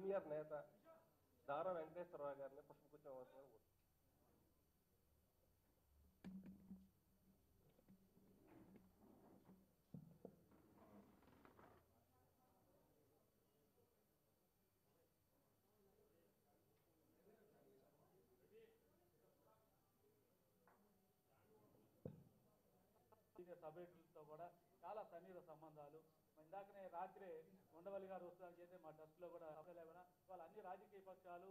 Senior నేత దారా వెంకటేశ్వరరావు గారిని పుష్పగుచ్చం ఇవ్వాల్సిందిగా కోరుతున్నాను. సీనియర్ సభ్యులతో కూడా చాలా సన్నిహిత సంబంధాలు ఇందాకనే రాత్రి ఉండవల్లి గారు వస్తారని చేస్తే మా ట్రస్ట్లో కూడా లేవన వాళ్ళ అన్ని రాజకీయ పక్షాలు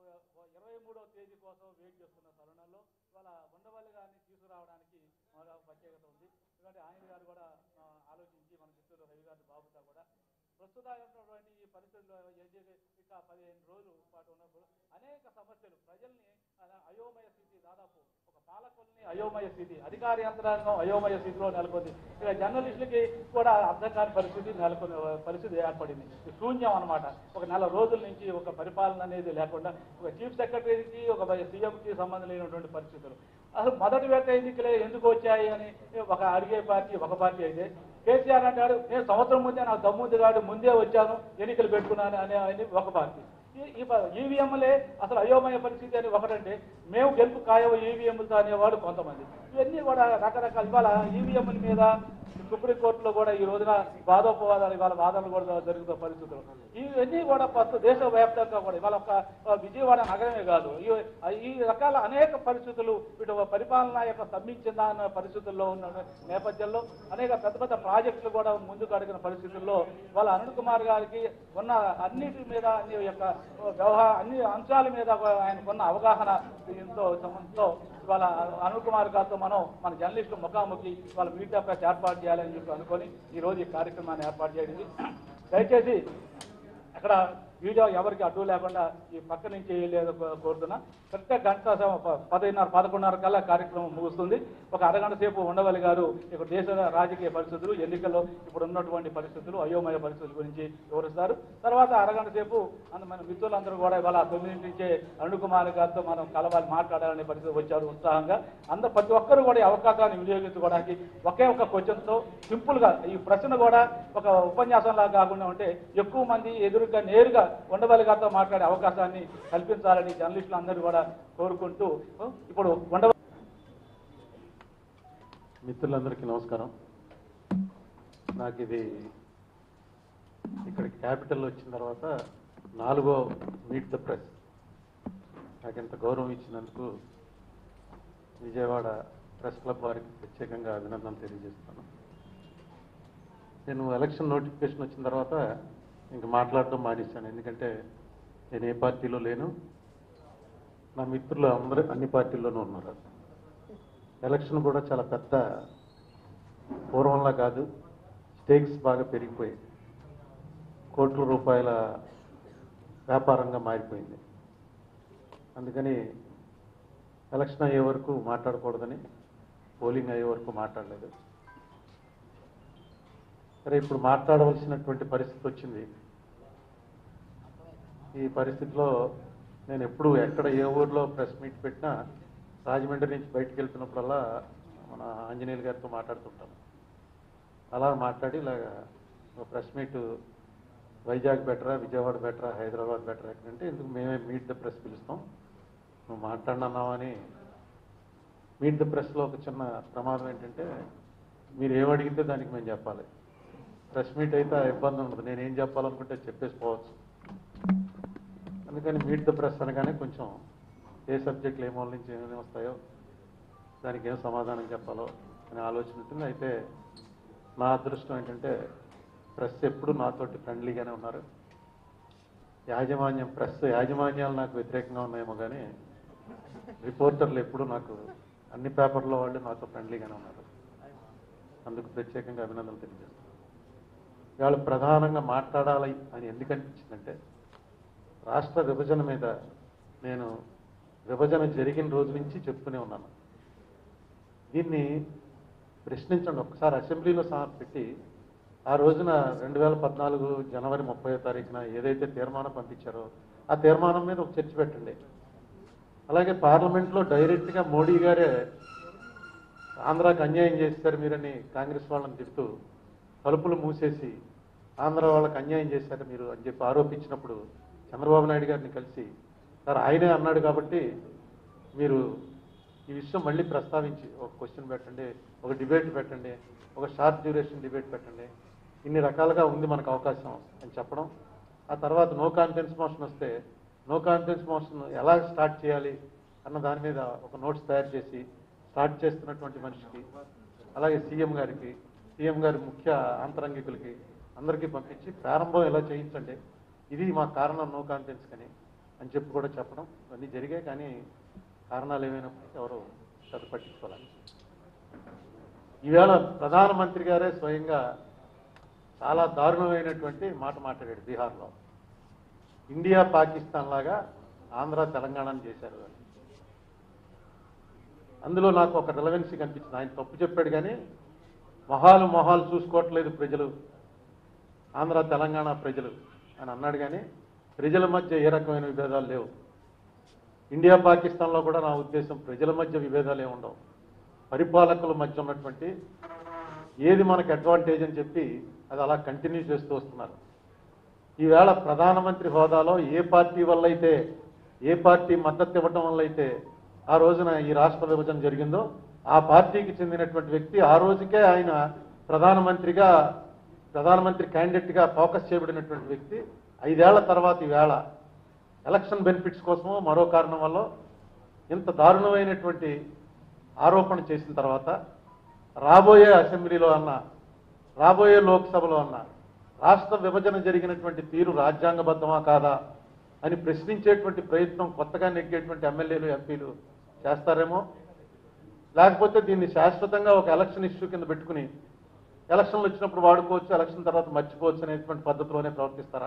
ఇరవై మూడవ తేదీ కోసం వెయిట్ చేస్తున్న తరుణంలో వాళ్ళ ఉండవల్లి గారిని తీసుకురావడానికి మాకు ప్రత్యేకత ఉంది ఎందుకంటే ఆయన గారు కూడా ఆ, ఆలోచించి మన చిత్తూరు రవి గారి బాబుతో కూడా ప్రస్తుతం ఉన్నటువంటి ఈ పరిస్థితుల్లో ఏదైతే ఇక పదిహేను రోజుల పాటు ఉన్నప్పుడు అనేక సమస్యలు ప్రజల్ని అలా అయోమయ స్థితి దాదాపు ఒక పాలకుల్ని అయోమయ స్థితి అధికార యంత్రాంగం అయోమయ స్థితిలో నెలకొంది ఇక జర్నలిస్టులకి కూడా అర్థం కాని పరిస్థితి నెలకొన్న పరిస్థితి ఏర్పడింది ఇది శూన్యం అన్నమాట ఒక నెల రోజుల నుంచి ఒక పరిపాలన అనేది లేకుండా ఒక చీఫ్ సెక్రటరీకి ఒక సీఎంకి సంబంధం లేనటువంటి పరిస్థితులు అసలు మొదటి వేట ఎన్నికలే ఎందుకు వచ్చాయి అని ఒక అడిగే పార్టీ ఒక పార్టీ అయితే కేసీఆర్ అంటాడు నేను సంవత్సరం ముందే నాకు దమ్ముంది కాదు ముందే వచ్చాను ఎన్నికలు పెట్టుకున్నాను అనే అని ఒక పార్టీ ఈ- ఈ ప- ఈవీఎంలే అసలు అయోమయ పరిస్థితి అని ఒకటంటే మేము గెలుపు ఖాయం ఈవీఎంలతో అనేవాడు కొంతమంది ఇవన్నీ కూడా రకరకాల ఇవాళ ఈవీఎంల మీద సుప్రీంకోర్టులో కూడా ఈ రోజున వాదోపవాదాలు ఇవాళ వాదనలు కూడా జరుగుతున్న పరిస్థితులు ఇవన్నీ కూడా ప్రస్తుత దేశవ్యాప్తంగా కూడా ఇవాళ ఒక ఒక విజయవాడ నగరమే కాదు ఈ ఈ రకాల అనేక పరిస్థితులు ఇటు పరిపాలన యొక్క స్తంభించిందా అన్న పరిస్థితుల్లో ఉన్న నేపథ్యంలో అనేక పెద్ద పెద్ద ప్రాజెక్టులు కూడా ముందుకు అడిగిన పరిస్థితుల్లో వాళ్ళ అరుణ్ కుమార్ గారికి ఉన్న అన్నిటి మీద అన్ని యొక్క వ్యవహార అన్ని అంశాల మీద ఆయనకున్న అవగాహన దీంతో సంబంధంతో ఇవాళ అరుణ్ కుమార్ గారితో మనం మన జర్నలిస్టు ముఖాముఖి వాళ్ళ మీడియా ప్రెస్ ఏర్పాటు చేయాలని చెప్పి అనుకొని ఈ రోజు ఈ కార్యక్రమాన్ని ఏర్పాటు చేయడింది దయచేసి అక్కడ వీడియో ఎవరికి అడ్డు లేకుండా ఈ పక్క నుంచి లేదు కోరుతున్నా కరెక్ట్గా గంట సమ- ప- పదిన్నర పదకొండున్నర కల్లా కార్యక్రమం ముగుస్తుంది ఒక అరగంట సేపు ఉండవల్లి గారు ఇక్కడ దేశ రాజకీయ పరిస్థితులు ఎన్నికల్లో ఇప్పుడు ఉన్నటువంటి పరిస్థితులు అయోమయ పరిస్థితుల గురించి వివరిస్తారు తర్వాత అరగంట సేపు అందు మన మిత్రులందరూ కూడా ఇవాళ తొమ్మిది నుంచే అరుణ్ కుమార్ గారితో మనం కలవాలి మాట్లాడాలనే పరిస్థితి వచ్చారు ఉత్సాహంగా అందరు ప్రతి ఒక్కరు కూడా ఈ అవకాశాన్ని వినియోగించుకోవడానికి ఒకే ఒక క్వశ్చన్తో సింపుల్గా ఈ ప్రశ్న కూడా ఒక ఉపన్యాసంలా కాకుండా ఉంటే ఎక్కువ మంది ఎదురుగా నేరుగా ఉండవల్లి గారితో మాట్లాడే అవకాశాన్ని కల్పించాలని జర్నలిస్టులు అందరూ కూడా కోరుకుంటూ ఇప్పుడు ఉండవ మిత్రులందరికీ నమస్కారం నాకు ఇది ఇక్కడ క్యాపిటల్ వచ్చిన తర్వాత నాలుగో మీట్ ద ప్రెస్ నాకు ఇంత గౌరవం ఇచ్చినందుకు విజయవాడ ప్రెస్ క్లబ్ వారికి ప్రత్యేకంగా అభినందనలు తెలియజేస్తాను నేను ఎలక్షన్ నోటిఫికేషన్ వచ్చిన తర్వాత ఇంక మాట్లాడటం మానేశాను ఎందుకంటే నేను ఏ పార్టీలో లేను నా మిత్రులు అందరూ అన్ని పార్టీల్లోనూ ఉన్నారు ఎలక్షన్ కూడా చాలా పెద్ద పూర్వంలా కాదు స్టేక్స్ బాగా పెరిగిపోయాయి కోట్ల రూపాయల వ్యాపారంగా మారిపోయింది అందుకని ఎలక్షన్ అయ్యే వరకు మాట్లాడకూడదని పోలింగ్ అయ్యే వరకు మాట్లాడలేదు సరే ఇప్పుడు మాట్లాడవలసినటువంటి పరిస్థితి వచ్చింది ఈ పరిస్థితిలో నేను ఎప్పుడు ఎక్కడ ఏ ఊర్లో ప్రెస్ మీట్ పెట్టినా రాజమండ్రి నుంచి బయటికి వెళ్తున్నప్పుడల్లా మన ఆంజనేయులు గారితో మాట్లాడుతుంటాను అలా మాట్లాడి ఇలాగా ఒక ప్రెస్ మీట్ వైజాగ్ బెటరా విజయవాడ బెటరా హైదరాబాద్ బెటరా ఎక్కడంటే ఎందుకు మేమే మీట్ ద ప్రెస్ పిలుస్తాం నువ్వు మాట్లాడినావని మీట్ ద ప్రెస్లో ఒక చిన్న ప్రమాదం ఏంటంటే మీరు ఏం అడిగితే దానికి మేము చెప్పాలి ప్రెస్ మీట్ అయితే ఆ ఇబ్బంది ఉండదు నేను ఏం చెప్పాలనుకుంటే చెప్పేసి పోవచ్చు అందుకని మీట్ ద ప్రెస్ అనగానే కొంచెం ఏ సబ్జెక్టులు ఏ మూల నుంచి ఏమేమి వస్తాయో దానికి ఏం సమాధానం చెప్పాలో అనే ఆలోచన ఉంటుంది అయితే నా అదృష్టం ఏంటంటే ప్రెస్ ఎప్పుడు నాతోటి ఫ్రెండ్లీగానే ఉన్నారు యాజమాన్యం ప్రెస్ యాజమాన్యాలు నాకు వ్యతిరేకంగా ఉన్నాయేమో కానీ రిపోర్టర్లు ఎప్పుడు నాకు అన్ని పేపర్లో వాళ్ళు నాతో ఫ్రెండ్లీగానే ఉన్నారు అందుకు ప్రత్యేకంగా అభినందనలు తెలియజేస్తాను ఇవాళ ప్రధానంగా మాట్లాడాలి అని ఎందుకు అనిపించిందంటే రాష్ట్ర విభజన మీద నేను విభజన జరిగిన రోజు నుంచి చెప్తూనే ఉన్నాను దీన్ని ప్రశ్నించండి ఒకసారి అసెంబ్లీలో సహా పెట్టి ఆ రోజున రెండు వేల పద్నాలుగు జనవరి ముప్పై తారీఖున ఏదైతే తీర్మానం పంపించారో ఆ తీర్మానం మీద ఒక చర్చ పెట్టండి అలాగే పార్లమెంట్లో డైరెక్ట్గా మోడీ గారే ఆంధ్రాకి అన్యాయం చేశారు మీరని కాంగ్రెస్ వాళ్ళని తిడుతూ తలుపులు మూసేసి ఆంధ్ర వాళ్ళకి అన్యాయం చేశారు మీరు అని చెప్పి ఆరోపించినప్పుడు చంద్రబాబు నాయుడు గారిని కలిసి సార్ ఆయనే అన్నాడు కాబట్టి మీరు ఈ విషయం మళ్ళీ ప్రస్తావించి ఒక క్వశ్చన్ పెట్టండి ఒక డిబేట్ పెట్టండి ఒక షార్ట్ డ్యూరేషన్ డిబేట్ పెట్టండి ఇన్ని రకాలుగా ఉంది మనకు అవకాశం అని చెప్పడం ఆ తర్వాత నో కాన్ఫిడెన్స్ మోషన్ వస్తే నో కాన్ఫిడెన్స్ మోషన్ ఎలా స్టార్ట్ చేయాలి అన్న దాని మీద ఒక నోట్స్ తయారు చేసి స్టార్ట్ చేస్తున్నటువంటి మనిషికి అలాగే సీఎం గారికి సీఎం గారి ముఖ్య ఆంతరంగికులకి అందరికీ పంపించి ప్రారంభం ఎలా చేయించండి ఇది మా కారణం నో కాన్ఫిడెన్స్ కని అని చెప్పి కూడా చెప్పడం ఇవన్నీ జరిగాయి కానీ కారణాలు ఏమైనప్పుడు ఎవరు పెద్ద పట్టించుకోవాలి ఈవేళ ప్రధానమంత్రి గారే స్వయంగా చాలా దారుణమైనటువంటి మాట మాట్లాడాడు బీహార్లో ఇండియా పాకిస్తాన్ లాగా ఆంధ్ర తెలంగాణను చేశారు అని అందులో నాకు ఒక రిలవెన్సీ కనిపించింది ఆయన తప్పు చెప్పాడు కానీ మొహాలు మొహాలు చూసుకోవట్లేదు ప్రజలు ఆంధ్ర తెలంగాణ ప్రజలు అని అన్నాడు కానీ ప్రజల మధ్య ఏ రకమైన విభేదాలు లేవు ఇండియా పాకిస్తాన్లో కూడా నా ఉద్దేశం ప్రజల మధ్య విభేదాలు ఏమి ఉండవు పరిపాలకుల మధ్య ఉన్నటువంటి ఏది మనకు అడ్వాంటేజ్ అని చెప్పి అది అలా కంటిన్యూ చేస్తూ వస్తున్నారు ఈవేళ ప్రధానమంత్రి హోదాలో ఏ పార్టీ వల్ల అయితే ఏ పార్టీ మద్దతు ఇవ్వటం వల్ల అయితే ఆ రోజున ఈ రాష్ట్ర విభజన జరిగిందో ఆ పార్టీకి చెందినటువంటి వ్యక్తి ఆ రోజుకే ఆయన ప్రధానమంత్రిగా ప్రధానమంత్రి క్యాండిడేట్గా ఫోకస్ చేయబడినటువంటి వ్యక్తి ఐదేళ్ల తర్వాత ఈవేళ ఎలక్షన్ బెనిఫిట్స్ కోసమో మరో కారణం వల్ల ఇంత దారుణమైనటువంటి ఆరోపణ చేసిన తర్వాత రాబోయే అసెంబ్లీలో అన్న రాబోయే లోక్సభలో అన్న రాష్ట్ర విభజన జరిగినటువంటి తీరు రాజ్యాంగబద్ధమా కాదా అని ప్రశ్నించేటువంటి ప్రయత్నం కొత్తగా నెగ్గేటువంటి ఎమ్మెల్యేలు ఎంపీలు చేస్తారేమో లేకపోతే దీన్ని శాశ్వతంగా ఒక ఎలక్షన్ ఇష్యూ కింద పెట్టుకుని ఎలక్షన్లు వచ్చినప్పుడు వాడుకోవచ్చు ఎలక్షన్ తర్వాత మర్చిపోవచ్చు అనేటువంటి పద్ధతిలోనే ప్రవర్తిస్తారా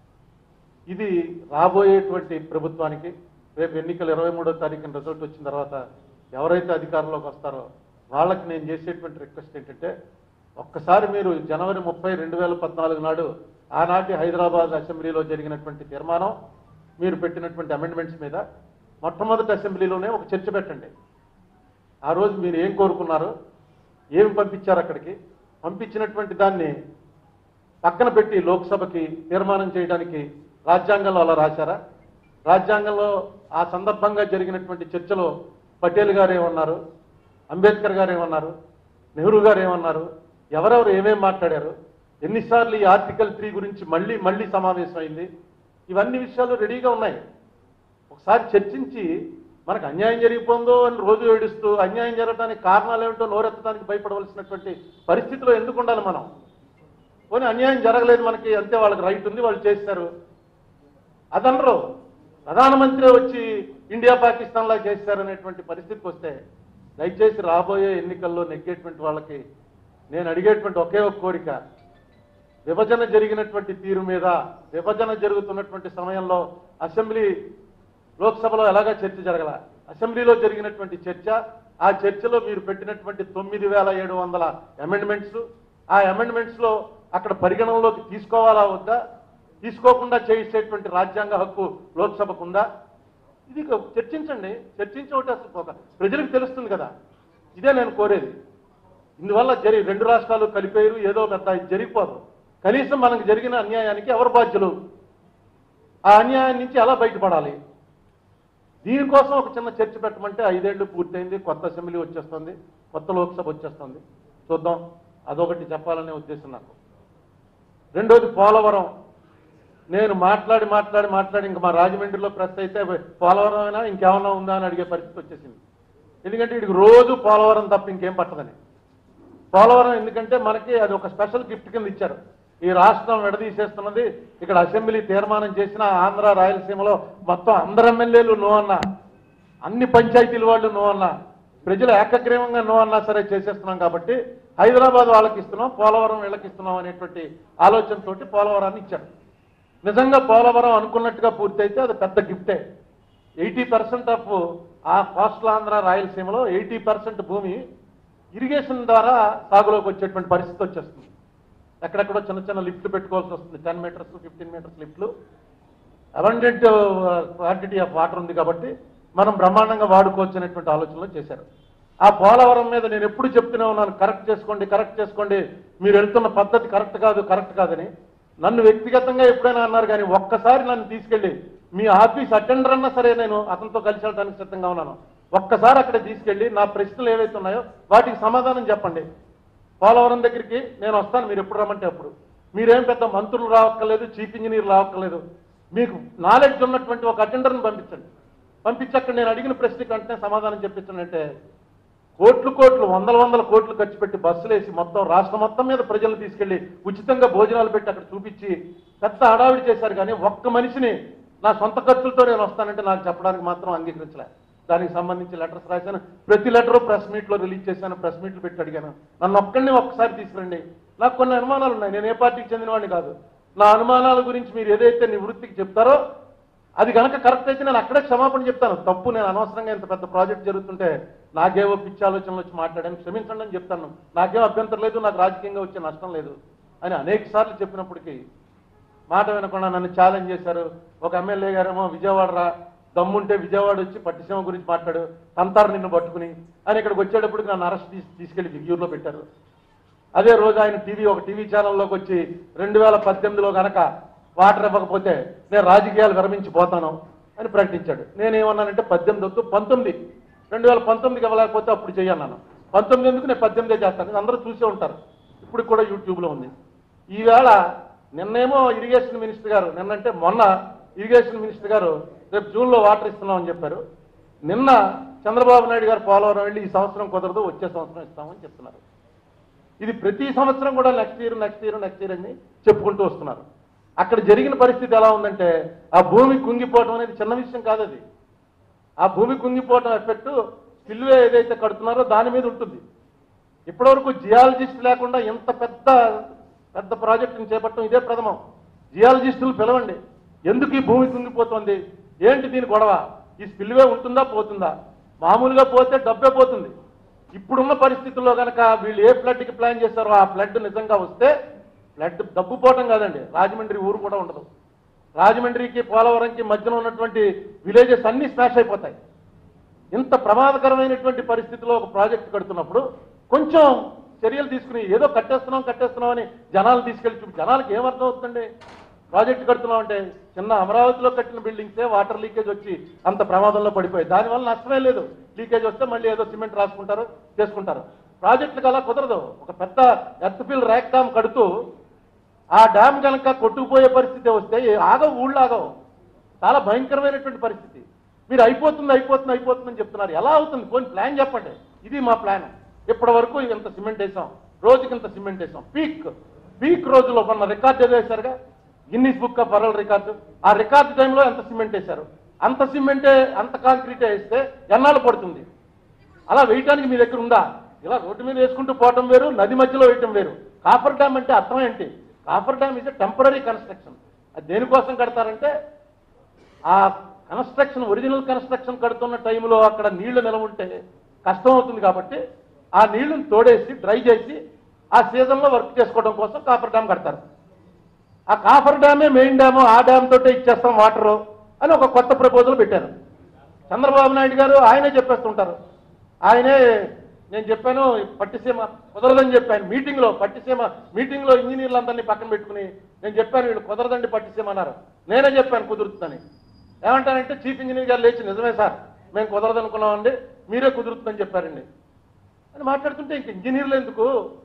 ఇది రాబోయేటువంటి ప్రభుత్వానికి రేపు ఎన్నికలు ఇరవై మూడో తారీఖున రిజల్ట్ వచ్చిన తర్వాత ఎవరైతే అధికారంలోకి వస్తారో వాళ్ళకి నేను చేసేటువంటి రిక్వెస్ట్ ఏంటంటే ఒక్కసారి మీరు జనవరి ముప్పై రెండు వేల పద్నాలుగు నాడు ఆనాటి హైదరాబాద్ అసెంబ్లీలో జరిగినటువంటి తీర్మానం మీరు పెట్టినటువంటి అమెండ్మెంట్స్ మీద మొట్టమొదటి అసెంబ్లీలోనే ఒక చర్చ పెట్టండి ఆ రోజు మీరు ఏం కోరుకున్నారు ఏమి పంపించారు అక్కడికి పంపించినటువంటి దాన్ని పక్కన పెట్టి లోక్సభకి తీర్మానం చేయడానికి రాజ్యాంగంలో అలా రాశారా రాజ్యాంగంలో ఆ సందర్భంగా జరిగినటువంటి చర్చలో పటేల్ గారు ఏమన్నారు అంబేద్కర్ గారు ఏమన్నారు నెహ్రూ గారు ఏమన్నారు ఎవరెవరు ఏమేం మాట్లాడారు ఎన్నిసార్లు ఈ ఆర్టికల్ త్రీ గురించి మళ్ళీ మళ్ళీ సమావేశం అయింది ఇవన్నీ విషయాలు రెడీగా ఉన్నాయి ఒకసారి చర్చించి మనకు అన్యాయం జరిగిపోందో అని రోజు ఏడుస్తూ అన్యాయం జరగడానికి కారణాలు ఏమిటో నోరెత్తడానికి భయపడవలసినటువంటి పరిస్థితిలో ఎందుకు ఉండాలి మనం పోనీ అన్యాయం జరగలేదు మనకి అంతే వాళ్ళకి రైట్ ఉంది వాళ్ళు చేస్తారు అదనరు ప్రధానమంత్రి వచ్చి ఇండియా పాకిస్తాన్లా చేశారనేటువంటి పరిస్థితికి వస్తే దయచేసి రాబోయే ఎన్నికల్లో నెగ్గేటువంటి వాళ్ళకి నేను అడిగేటువంటి ఒకే ఒక కోరిక విభజన జరిగినటువంటి తీరు మీద విభజన జరుగుతున్నటువంటి సమయంలో అసెంబ్లీ లోక్సభలో ఎలాగా చర్చ జరగల అసెంబ్లీలో జరిగినటువంటి చర్చ ఆ చర్చలో మీరు పెట్టినటువంటి తొమ్మిది వేల ఏడు వందల అమెండ్మెంట్స్ ఆ అమెండ్మెంట్స్ లో అక్కడ పరిగణనలోకి తీసుకోవాలా వద్దా తీసుకోకుండా చేసేటువంటి రాజ్యాంగ హక్కు లోక్సభకు ఉందా ఇది ఒక చర్చించండి చర్చించి ఒకటి అసలు ఒక ప్రజలకు తెలుస్తుంది కదా ఇదే నేను కోరేది ఇందువల్ల జరి రెండు రాష్ట్రాలు కలిపేరు ఏదో పెద్ద ఇది జరిగిపోదు కనీసం మనకు జరిగిన అన్యాయానికి ఎవరు బాధ్యులు ఆ అన్యాయం నుంచి ఎలా బయటపడాలి దీనికోసం ఒక చిన్న చర్చ పెట్టమంటే ఐదేళ్లు పూర్తయింది కొత్త అసెంబ్లీ వచ్చేస్తుంది కొత్త లోక్సభ వచ్చేస్తుంది చూద్దాం అదొకటి చెప్పాలనే ఉద్దేశం నాకు రెండోది పోలవరం నేను మాట్లాడి మాట్లాడి మాట్లాడి ఇంకా మా రాజమండ్రిలో ప్రెస్ అయితే పోలవరం అయినా ఇంకేమన్నా ఉందా అని అడిగే పరిస్థితి వచ్చేసింది ఎందుకంటే వీడికి రోజు పోలవరం తప్ప ఇంకేం పట్టదని పోలవరం ఎందుకంటే మనకి అది ఒక స్పెషల్ గిఫ్ట్ కింద ఇచ్చారు ఈ రాష్ట్రం విడదీసేస్తున్నది ఇక్కడ అసెంబ్లీ తీర్మానం చేసిన ఆంధ్ర రాయలసీమలో మొత్తం అందరు ఎమ్మెల్యేలు నో అన్నా అన్ని పంచాయతీల వాళ్ళు నో అన్నా ప్రజలు ఏకగ్రీవంగా నో అన్నా సరే చేసేస్తున్నాం కాబట్టి హైదరాబాద్ వాళ్ళకి ఇస్తున్నాం పోలవరం వీళ్ళకి ఇస్తున్నాం అనేటువంటి ఆలోచనతోటి పోలవరాన్ని ఇచ్చారు నిజంగా పోలవరం అనుకున్నట్టుగా పూర్తయితే అది పెద్ద గిఫ్టే eighty percent of a coastal Andhra రాయలసీమలో ఎయిటీ పర్సెంట్ భూమి ఇరిగేషన్ ద్వారా సాగులోకి వచ్చేటువంటి పరిస్థితి వచ్చేస్తుంది ఎక్కడెక్కడో చిన్న చిన్న లిఫ్ట్లు పెట్టుకోవాల్సి వస్తుంది టెన్ మీటర్స్ ఫిఫ్టీన్ మీటర్స్ లిఫ్ట్లు అబండెంట్ క్వాంటిటీ ఆఫ్ వాటర్ ఉంది కాబట్టి మనం బ్రహ్మాండంగా వాడుకోవచ్చు అనేటువంటి ఆలోచనలో చేశారు ఆ పోలవరం మీద నేను ఎప్పుడు చెప్తూనే ఉన్నాను కరెక్ట్ చేసుకోండి కరెక్ట్ చేసుకోండి మీరు వెళ్తున్న పద్ధతి కరెక్ట్ కాదు కరెక్ట్ కాదని నన్ను వ్యక్తిగతంగా ఎప్పుడైనా అన్నారు కానీ ఒక్కసారి నన్ను తీసుకెళ్ళి మీ ఆఫీస్ అటెండర్ అన్నా సరే నేను అతనితో కలిసి వెళ్ళడానికి సిద్ధంగా ఉన్నాను ఒక్కసారి అక్కడ తీసుకెళ్ళి నా ప్రశ్నలు ఏవైతే ఉన్నాయో వాటికి సమాధానం చెప్పండి పోలవరం దగ్గరికి నేను వస్తాను మీరు ఎప్పుడు రమ్మంటే అప్పుడు మీరేం పెద్ద మంత్రులు రావక్కర్లేదు చీఫ్ ఇంజనీర్ రావక్కర్లేదు మీకు నాలెడ్జ్ ఉన్నటువంటి ఒక అటెండర్ని పంపించండి పంపించి అక్కడ నేను అడిగిన ప్రశ్నకి వెంటనే సమాధానం చెప్పించండి అంటే కోట్లు కోట్లు వందల వందల కోట్లు ఖర్చు పెట్టి బస్సులు వేసి మొత్తం రాష్ట్రం మొత్తం మీద ప్రజలు తీసుకెళ్లి ఉచితంగా భోజనాలు పెట్టి అక్కడ చూపించి పెద్ద హడావిడి చేశారు కానీ ఒక్క మనిషిని నా సొంత ఖర్చులతో నేను వస్తానంటే నాకు చెప్పడానికి మాత్రం అంగీకరించలే దానికి సంబంధించి లెటర్స్ రాశాను ప్రతి లెటర్ ప్రెస్ మీట్లో రిలీజ్ చేశాను ప్రెస్ మీట్లు పెట్టి అడిగాను నన్ను ఒక్కడిని ఒక్కసారి తీసుకురండి నాకు కొన్ని అనుమానాలు ఉన్నాయి నేను ఏ పార్టీకి చెందినవాడిని కాదు నా అనుమానాల గురించి మీరు ఏదైతే నివృత్తికి చెప్తారో అది కనుక కరెక్ట్ అయితే నేను అక్కడే క్షమాపణ చెప్తాను తప్పు నేను అనవసరంగా ఇంత పెద్ద ప్రాజెక్ట్ జరుగుతుంటే నాకేవో పిచ్చి ఆలోచనలు వచ్చి మాట్లాడాను క్షమించండి అని చెప్తాను నాకేం అభ్యంతరం లేదు నాకు రాజకీయంగా వచ్చే నష్టం లేదు అని అనేక సార్లు చెప్పినప్పటికీ మాట వినకుండా నన్ను ఛాలెంజ్ చేశారు ఒక ఎమ్మెల్యే గారేమో విజయవాడ రా దమ్ముంటే విజయవాడ వచ్చి పట్టిసీమ గురించి మాట్లాడు తంతారు నిన్ను పట్టుకుని అని ఇక్కడికి వచ్చేటప్పటికి నన్ను అరెస్ట్ తీసి తీసుకెళ్లి విగ్యూర్లో పెట్టారు అదే రోజు ఆయన టీవీ ఒక టీవీ ఛానల్లోకి వచ్చి రెండు వేల పద్దెనిమిదిలో గనక వాటర్ ఇవ్వకపోతే నేను రాజకీయాలు విరమించి పోతాను అని ప్రకటించాడు నేనేమన్నానంటే పద్దెనిమిది వద్దు పంతొమ్మిది రెండు వేల పంతొమ్మిదికి ఇవ్వలేకపోతే అప్పుడు చెయ్యన్నాను పంతొమ్మిది ఎందుకు నేను పద్దెనిమిదే చేస్తాను ఇది అందరూ చూసే ఉంటారు ఇప్పుడు కూడా యూట్యూబ్లో ఉంది ఈవేళ నిన్నేమో ఇరిగేషన్ మినిస్టర్ గారు నిన్నంటే మొన్న ఇరిగేషన్ మినిస్టర్ గారు రేపు జూన్లో వాటర్ ఇస్తున్నామని చెప్పారు నిన్న చంద్రబాబు నాయుడు గారు పోలవరం వెళ్ళి ఈ సంవత్సరం కుదరదు వచ్చే సంవత్సరం ఇస్తామని చెప్తున్నారు ఇది ప్రతి సంవత్సరం కూడా next year next year next year అని చెప్పుకుంటూ వస్తున్నారు అక్కడ జరిగిన పరిస్థితి ఎలా ఉందంటే ఆ భూమి కుంగిపోవడం అనేది చిన్న విషయం కాదు అది ఆ భూమి కుంగిపోవడం ఎఫెక్ట్ స్పిల్వే ఏదైతే కడుతున్నారో దాని మీద ఉంటుంది ఇప్పటివరకు జియాలజిస్ట్ లేకుండా ఇంత పెద్ద పెద్ద ప్రాజెక్టుని చేపట్టడం ఇదే ప్రథమం జియాలజిస్టులు పిలవండి ఎందుకు ఈ భూమి కుంగిపోతుంది ఏంటి దీని గొడవ ఈ స్పిల్వే ఉంటుందా పోతుందా మామూలుగా పోతే డబ్బే పోతుంది ఇప్పుడున్న పరిస్థితుల్లో కనుక వీళ్ళు ఏ ఫ్లడ్కి ప్లాన్ చేశారో ఆ ఫ్లడ్ నిజంగా వస్తే ఫ్లడ్ డబ్బు పోవటం కాదండి రాజమండ్రి ఊరు కూడా ఉండదు రాజమండ్రికి పోలవరంకి మధ్యన ఉన్నటువంటి విలేజెస్ అన్ని స్మాష్ అయిపోతాయి ఇంత ప్రమాదకరమైనటువంటి పరిస్థితిలో ఒక ప్రాజెక్ట్ కడుతున్నప్పుడు కొంచెం చర్యలు తీసుకుని ఏదో కట్టేస్తున్నాం కట్టేస్తున్నాం అని జనాలు తీసుకెళ్లి చూపి జనాలకు ఏమర్థం అవుతుందండి ప్రాజెక్ట్ కడుతున్నాం అంటే చిన్న అమరావతిలో కట్టిన బిల్డింగ్సే వాటర్ లీకేజ్ వచ్చి అంత ప్రమాదంలో పడిపోయాయి దానివల్ల నష్టమే లేదు లీకేజ్ వస్తే మళ్ళీ ఏదో సిమెంట్ రాసుకుంటారు చేసుకుంటారు ప్రాజెక్టులకు అలా కుదరదు ఒక పెద్ద ఎర్త్ఫిల్ ర్యాక్ డామ్ కడుతూ ఆ డ్యామ్ కనుక కొట్టుకుపోయే పరిస్థితి వస్తే ఏ- ఆగవు ఊళ్ళు ఆగవు చాలా భయంకరమైనటువంటి పరిస్థితి మీరు అయిపోతుంది అయిపోతుంది అయిపోతుంది అని చెప్తున్నారు ఎలా అవుతుంది పోనీ ప్లాన్ చెప్పండి ఇది మా ప్లాన్ ఇప్పటి వరకు ఇంత సిమెంట్ వేసాం రోజుకి ఇంత సిమెంట్ వేసాం పీక్ పీక్ రోజులో మొన్న రికార్డ్ ఏదో వేశారుగా Guinness book of world record ఆ రికార్డు టైంలో ఎంత సిమెంట్ వేశారు అంత సిమెంటే అంత కాంక్రీటే వేస్తే ఎన్నాళ్ళు పడుతుంది అలా వేయటానికి మీ దగ్గర ఉందా ఇలా రోడ్డు మీద వేసుకుంటూ పోవటం వేరు నది మధ్యలో వేయటం వేరు కాఫర్ డ్యామ్ అంటే అర్థం ఏంటి coffer dam is temporary construction అది దేనికోసం కడతారంటే ఆ కన్స్ట్రక్షన్ ఒరిజినల్ కన్స్ట్రక్షన్ కడుతున్న టైంలో అక్కడ నీళ్లు నిలవ ఉంటే కష్టం అవుతుంది కాబట్టి ఆ నీళ్లను తోడేసి డ్రై చేసి ఆ సీజన్లో వర్క్ చేసుకోవడం కోసం కాఫర్ డ్యామ్ కడతారు ఆ కాఫర్ డ్యామే మెయిన్ డ్యాము ఆ డ్యామ్ తోటే ఇచ్చేస్తాం వాటరు అని ఒక కొత్త ప్రపోజల్ పెట్టారు చంద్రబాబు నాయుడు గారు ఆయనే చెప్పేస్తుంటారు ఆయనే నేను చెప్పాను పట్టిసీమ కుదరదని చెప్పాను మీటింగ్లో పట్టిసీమ మీటింగ్లో ఇంజనీర్లందరినీ పక్కన పెట్టుకుని నేను చెప్పాను వీళ్ళు కుదరదండి పట్టిసీమ అన్నారు నేనే చెప్పాను కుదురుతుందని ఏమంటానంటే చీఫ్ ఇంజనీర్ గారు లేచి నిజమే సార్ మేము కుదరదనుకున్నామండి మీరే కుదురుతుందని చెప్పారండి అని మాట్లాడుతుంటే ఇంక ఇంజనీర్లు ఎందుకు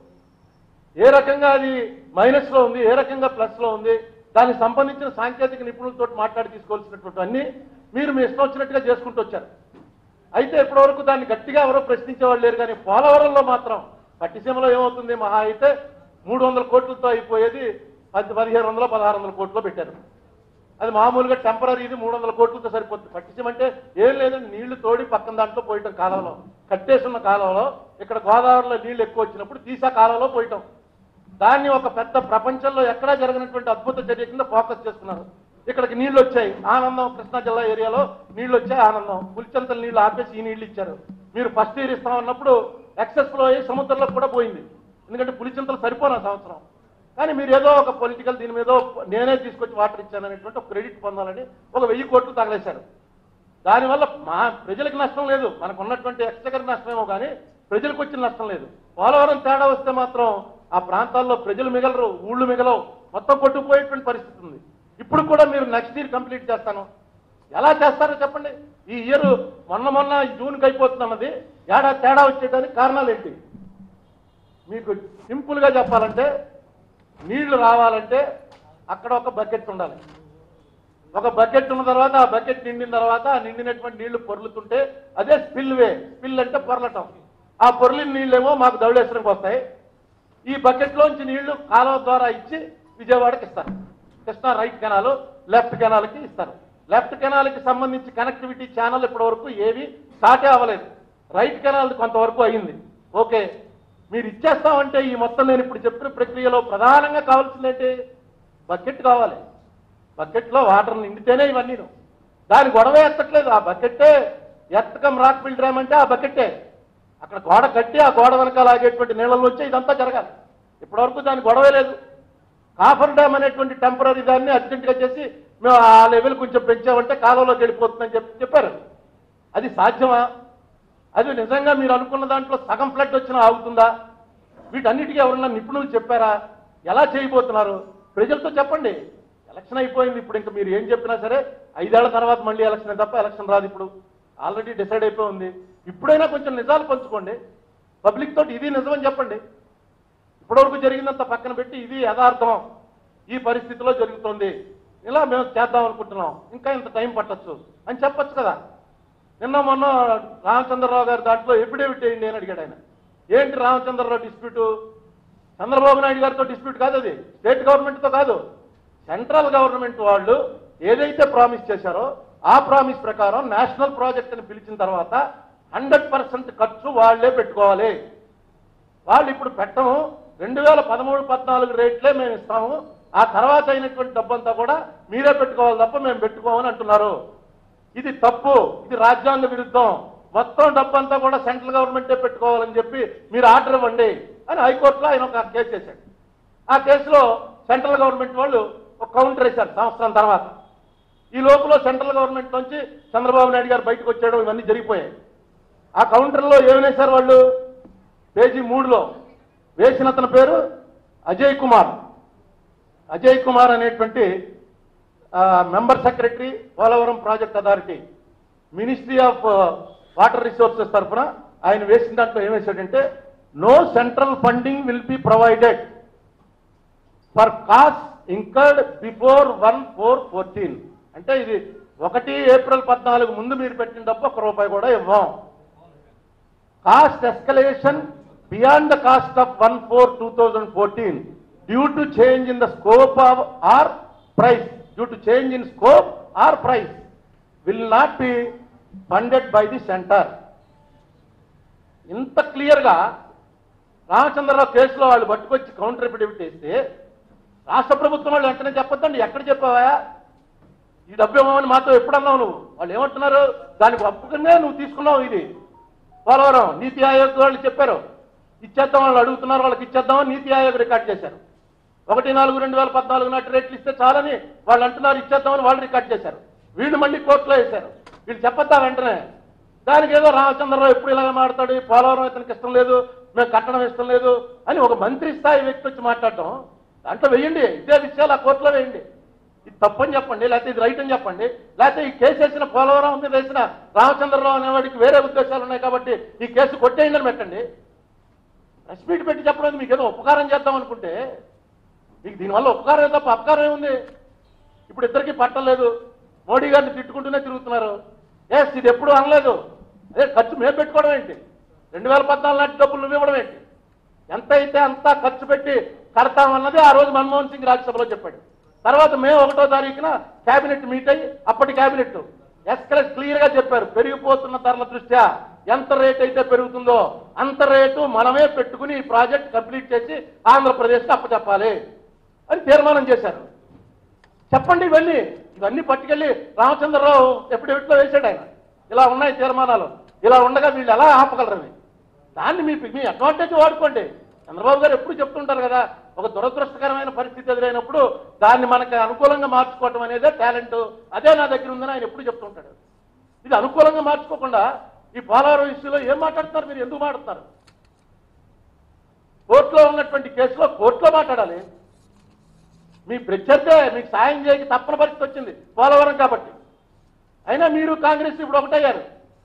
ఏ రకంగా అది మైనస్ లో ఉంది ఏ రకంగా ప్లస్ లో ఉంది దానికి సంబంధించిన సాంకేతిక నిపుణులతో మాట్లాడి తీసుకోవాల్సినటువంటి అన్ని మీరు మీ ఇష్టం వచ్చినట్టుగా చేసుకుంటూ వచ్చారు అయితే ఇప్పటివరకు దాన్ని గట్టిగా ఎవరో ప్రశ్నించేవాళ్ళు లేరు కానీ పోలవరంలో మాత్రం పట్టిసీమలో ఏమవుతుంది మహా అయితే మూడు వందల కోట్లతో అయిపోయేది పది పదిహేను వందల పదహారు వందల కోట్లు పెట్టారు అది మామూలుగా టెంపరీ ఇది మూడు వందల కోట్లతో సరిపోతుంది పట్టించం అంటే ఏం లేదండి నీళ్లు తోడి పక్కన దాంట్లో పోయటం కాలంలో కట్టేసున్న కాలంలో ఇక్కడ గోదావరిలో నీళ్లు ఎక్కువ వచ్చినప్పుడు తీసా కాలంలో పోయటం దాన్ని ఒక పెద్ద ప్రపంచంలో ఎక్కడా జరగనటువంటి అద్భుత చర్య కింద ఫోకస్ చేసుకున్నారు ఇక్కడికి నీళ్లు వచ్చాయి ఆనందం కృష్ణా జిల్లా ఏరియాలో నీళ్లు వచ్చాయి ఆనందం పులిచెంతల నీళ్లు ఆపేసి ఈ నీళ్లు ఇచ్చారు మీరు ఫస్ట్ ఇయర్ ఇస్తామన్నప్పుడు ఎక్సెస్ ఫ్లో అయ్యి సముద్రంలో కూడా పోయింది ఎందుకంటే పులిచింతలు సరిపోను ఆ సంవత్సరం కానీ మీరు ఏదో ఒక పొలిటికల్ దీని మీద నేనే తీసుకొచ్చి వాటర్ ఇచ్చాననేటువంటి ఒక క్రెడిట్ పొందాలని ఒక వెయ్యి కోట్లు తగలేశారు దానివల్ల మా ప్రజలకు నష్టం లేదు మనకు ఉన్నటువంటి ఎక్స్చకర్ నష్టమేమో కానీ ప్రజలకు వచ్చిన నష్టం లేదు పోలవరం తేడా వస్తే మాత్రం ఆ ప్రాంతాల్లో ప్రజలు మిగలరు ఊళ్ళు మిగలవు మొత్తం కొట్టుకుపోయేటువంటి పరిస్థితి ఉంది ఇప్పుడు కూడా మీరు నెక్స్ట్ ఇయర్ కంప్లీట్ చేస్తాను ఎలా చేస్తారో చెప్పండి ఈ ఇయర్ మొన్న మొన్న జూన్కి అయిపోతున్నది ఏడా తేడా వచ్చేదానికి కారణాలు ఏంటి మీకు సింపుల్గా చెప్పాలంటే నీళ్లు రావాలంటే అక్కడ ఒక బకెట్ ఉండాలి ఒక బకెట్ ఉన్న తర్వాత ఆ బకెట్ నిండిన తర్వాత ఆ నిండినటువంటి నీళ్లు పొర్లుతుంటే అదే స్పిల్ వే స్పిల్ అంటే పొరలటం ఆ పొర్లిన నీళ్ళేమో మాకు ధవళేశ్వరంకి వస్తాయి ఈ బకెట్లోంచి నీళ్లు కాలువ ద్వారా ఇచ్చి విజయవాడకి ఇస్తారు కృష్ణా రైట్ కెనాల్ లెఫ్ట్ కెనాల్కి ఇస్తారు లెఫ్ట్ కెనాల్కి సంబంధించి కనెక్టివిటీ ఛానల్ ఇప్పటి వరకు ఏవి స్టార్టే అవ్వలేదు రైట్ కెనాల్ కొంతవరకు అయింది ఓకే మీరు ఇచ్చేస్తామంటే ఈ మొత్తం నేను ఇప్పుడు చెప్పిన ప్రక్రియలో ప్రధానంగా కావాల్సిందేంటి బకెట్ కావాలి బకెట్లో వాటర్ నిండితేనే ఇవన్నీ దాని గొడవ ఎత్తట్లేదు ఆ బకెట్టే ఎత్తకం రాక్ బిల్ డ్రామ్ అంటే ఆ బకెట్టే అక్కడ గోడ కట్టి ఆ గోడ వెనకాల ఆగేటువంటి నీళ్ళలో వచ్చి ఇదంతా జరగాలి ఇప్పటివరకు దాని గొడవే లేదు కాఫర్ డ్యామ్ అనేటువంటి టెంపరీ దాన్ని అర్జెంటుగా చేసి మేము ఆ లెవెల్ కొంచెం పెంచామంటే కాలంలోకి వెళ్ళిపోతుందని చెప్పి చెప్పారు అది సాధ్యమా అది నిజంగా మీరు అనుకున్న దాంట్లో సగం ఫ్లడ్ వచ్చినా ఆగుతుందా వీటన్నిటికీ ఎవరన్నా నిపుణులు చెప్పారా ఎలా చేయబోతున్నారు ప్రజలతో చెప్పండి ఎలక్షన్ అయిపోయింది ఇప్పుడు ఇంకా మీరు ఏం చెప్పినా సరే ఐదేళ్ల తర్వాత మళ్ళీ ఎలక్షన్ తప్ప ఎలక్షన్ రాదు ఇప్పుడు ఆల్రెడీ డిసైడ్ అయిపోయి ఉంది ఇప్పుడైనా కొంచెం నిజాలు పంచుకోండి పబ్లిక్ తోటి ఇది నిజమని చెప్పండి ఇప్పటివరకు జరిగిందంత పక్కన పెట్టి ఇది యథార్థం ఈ పరిస్థితిలో జరుగుతోంది ఇలా మేము చేద్దాం అనుకుంటున్నాం ఇంకా ఇంత టైం పట్టొచ్చు అని చెప్పొచ్చు కదా నిన్న మొన్న రామచంద్రరావు గారి దాంట్లో ఎఫిడేవిట్ వేయండి అని అడిగాడు ఆయన ఏంటి రామచంద్రరావు డిస్ప్యూటు చంద్రబాబు నాయుడు గారితో డిస్ప్యూట్ కాదు అది స్టేట్ గవర్నమెంట్తో కాదు సెంట్రల్ గవర్నమెంట్ వాళ్ళు ఏదైతే ప్రామిస్ చేశారో ఆ ప్రామిస్ ప్రకారం నేషనల్ ప్రాజెక్ట్ అని పిలిచిన తర్వాత హండ్రెడ్ పర్సెంట్ ఖర్చు వాళ్లే పెట్టుకోవాలి వాళ్ళు ఇప్పుడు పెట్టము రెండు వేల పదమూడు పద్నాలుగు రేట్లే మేము ఇస్తాము ఆ తర్వాత అయినటువంటి డబ్బంతా కూడా మీరే పెట్టుకోవాలి తప్ప మేము పెట్టుకోమని అంటున్నారు ఇది తప్పు ఇది రాజ్యాంగ విరుద్ధం మొత్తం డబ్బంతా కూడా సెంట్రల్ గవర్నమెంటే పెట్టుకోవాలని చెప్పి మీరు ఆర్డర్ ఇవ్వండి అని హైకోర్టులో ఆయన ఒక కేసు వేశాడు ఆ కేసులో సెంట్రల్ గవర్నమెంట్ వాళ్ళు ఒక కౌంటర్ వేశారు సంవత్సరం తర్వాత ఈ లోపల సెంట్రల్ గవర్నమెంట్ నుంచి చంద్రబాబు నాయుడు గారు బయటకు వచ్చేయడం ఇవన్నీ జరిగిపోయాయి ఆ కౌంటర్లో ఏమి వేశారు వాళ్ళు పేజీ మూడులో వేసిన అతని పేరు అజయ్ కుమార్ అజయ్ కుమార్ అనేటువంటి ఆ, member secretary Polavaram project authority ministry of water resources తరఫున ఆయన వేసిన దాంట్లో ఏం వేశాడంటే no central funding will be provided for cost incurred before one four fourteen అంటే ఇది ఒకటి ఏప్రిల్ పద్నాలుగు ముందు మీరు పెట్టిన డబ్బు ఒక రూపాయి కూడా ఇవ్వం cost escalation beyond the cost of one four two thousand fourteen due to change in the scope of or price due to change in scope or price will not be funded by the centre ఇంత క్లియర్గా రామచంద్రరావు కేసులో వాళ్ళు పట్టుకొచ్చి counter affidavit వేస్తే రాష్ట్ర ప్రభుత్వం వాళ్ళు వెంటనే చెప్పొద్దండి ఎక్కడ చెప్పావా ఈ డబ్బు ఇవ్వమని మాతో ఎప్పుడన్నావు నువ్వు వాళ్ళు ఏమంటున్నారు దానికి ఒప్పుకునే నువ్వు తీసుకున్నావు ఇది పోలవరం నీతి ఆయోగ్ వాళ్ళు చెప్పారు ఇచ్చేద్దాం వాళ్ళు అడుగుతున్నారు వాళ్ళకి ఇచ్చేద్దామని నీతి ఆయోగ్ రికార్డ్ చేశారు ఒకటి నాలుగు రెండు వేల పద్నాలుగు నాటి రేట్లు ఇస్తే చాలని వాళ్ళు అంటున్నారు ఇచ్చేద్దామని వాళ్ళు రికార్డ్ చేశారు వీళ్ళు మళ్ళీ కోర్టులో వేశారు వీళ్ళు చెప్పొద్దా వెంటనే దానికి ఏదో రామచంద్రరావు ఎప్పుడు ఇలాగ మాడతాడు ఈ పోలవరం ఇతనికి ఇష్టం లేదు మేము కట్టడం ఇష్టం లేదు అని ఒక మంత్రి స్థాయి వ్యక్తి వచ్చి మాట్లాడటం దాంట్లో వేయండి ఇదే విషయాలు ఆ కోర్టులో వేయండి ఇది తప్పని చెప్పండి లేకపోతే ఇది రైట్ అని చెప్పండి లేకపోతే ఈ కేసు వేసిన పోలవరం మీద వేసిన రామచంద్రరావు అనేవాడికి వేరే ఉద్దేశాలు ఉన్నాయి కాబట్టి ఈ కేసు కొట్టేయండి అని పెట్టండి ప్రెస్ మీట్ పెట్టి చెప్పడం మీకు ఏదో ఉపకారం చేద్దాం అనుకుంటే మీకు దీనివల్ల ఉపకారం తప్ప అపకారం ఏముంది ఇప్పుడు ఇద్దరికి పట్టలేదు మోడీ గారిని తిట్టుకుంటూనే తిరుగుతున్నారు ఎస్ ఇది ఎప్పుడు అనలేదు అదే ఖర్చు మేము పెట్టుకోవడం ఏంటి రెండు వేల పద్నాలుగు నాటి డబ్బులు నువ్వు ఇవ్వడం ఏంటి ఎంత అయితే అంతా ఖర్చు పెట్టి కడతామన్నది ఆ రోజు మన్మోహన్ సింగ్ రాజ్యసభలో చెప్పాడు తర్వాత మే ఒకటో తారీఖున కేబినెట్ మీట్ అయ్యి అప్పటి కేబినెట్ ఎస్కలెస్ క్లియర్ గా చెప్పారు పెరిగిపోతున్న ధరల దృష్ట్యా ఎంత రేట్ అయితే పెరుగుతుందో అంత రేటు మనమే పెట్టుకుని ఈ ప్రాజెక్ట్ కంప్లీట్ చేసి ఆంధ్రప్రదేశ్కి అప్పచెప్పాలి అని తీర్మానం చేశారు చెప్పండి ఇవన్నీ ఇవన్నీ పట్టుకెళ్ళి రామచంద్రరావు ఎప్పుడెట్లో వేశాడు ఆయన ఇలా ఉన్నాయి తీర్మానాలు ఇలా ఉండగా వీళ్ళు ఎలా ఆపగలరని దాన్ని మీ మీ అడ్వాంటేజ్ వాడుకోండి చంద్రబాబు గారు ఎప్పుడు చెప్తుంటారు కదా ఒక దురదృష్టకరమైన పరిస్థితి ఎదురైనప్పుడు దాన్ని మనకు అనుకూలంగా మార్చుకోవటం అనేదే టాలెంట్ అదే నా దగ్గర ఉందని ఆయన ఎప్పుడు చెప్తుంటాడు ఇది అనుకూలంగా మార్చుకోకుండా ఈ పోలవరం ఇష్యూలో ఏం మాట్లాడుతున్నారు మీరు ఎందుకు మాట్లాడుతున్నారు కోర్టులో ఉన్నటువంటి కేసులో కోర్టులో మాట్లాడాలి మీ ప్రత్యర్థే మీకు సాయం చేయక తప్పని పరిస్థితి వచ్చింది పోలవరం కాబట్టి అయినా మీరు కాంగ్రెస్ ఇప్పుడు ఒకటయ్యారు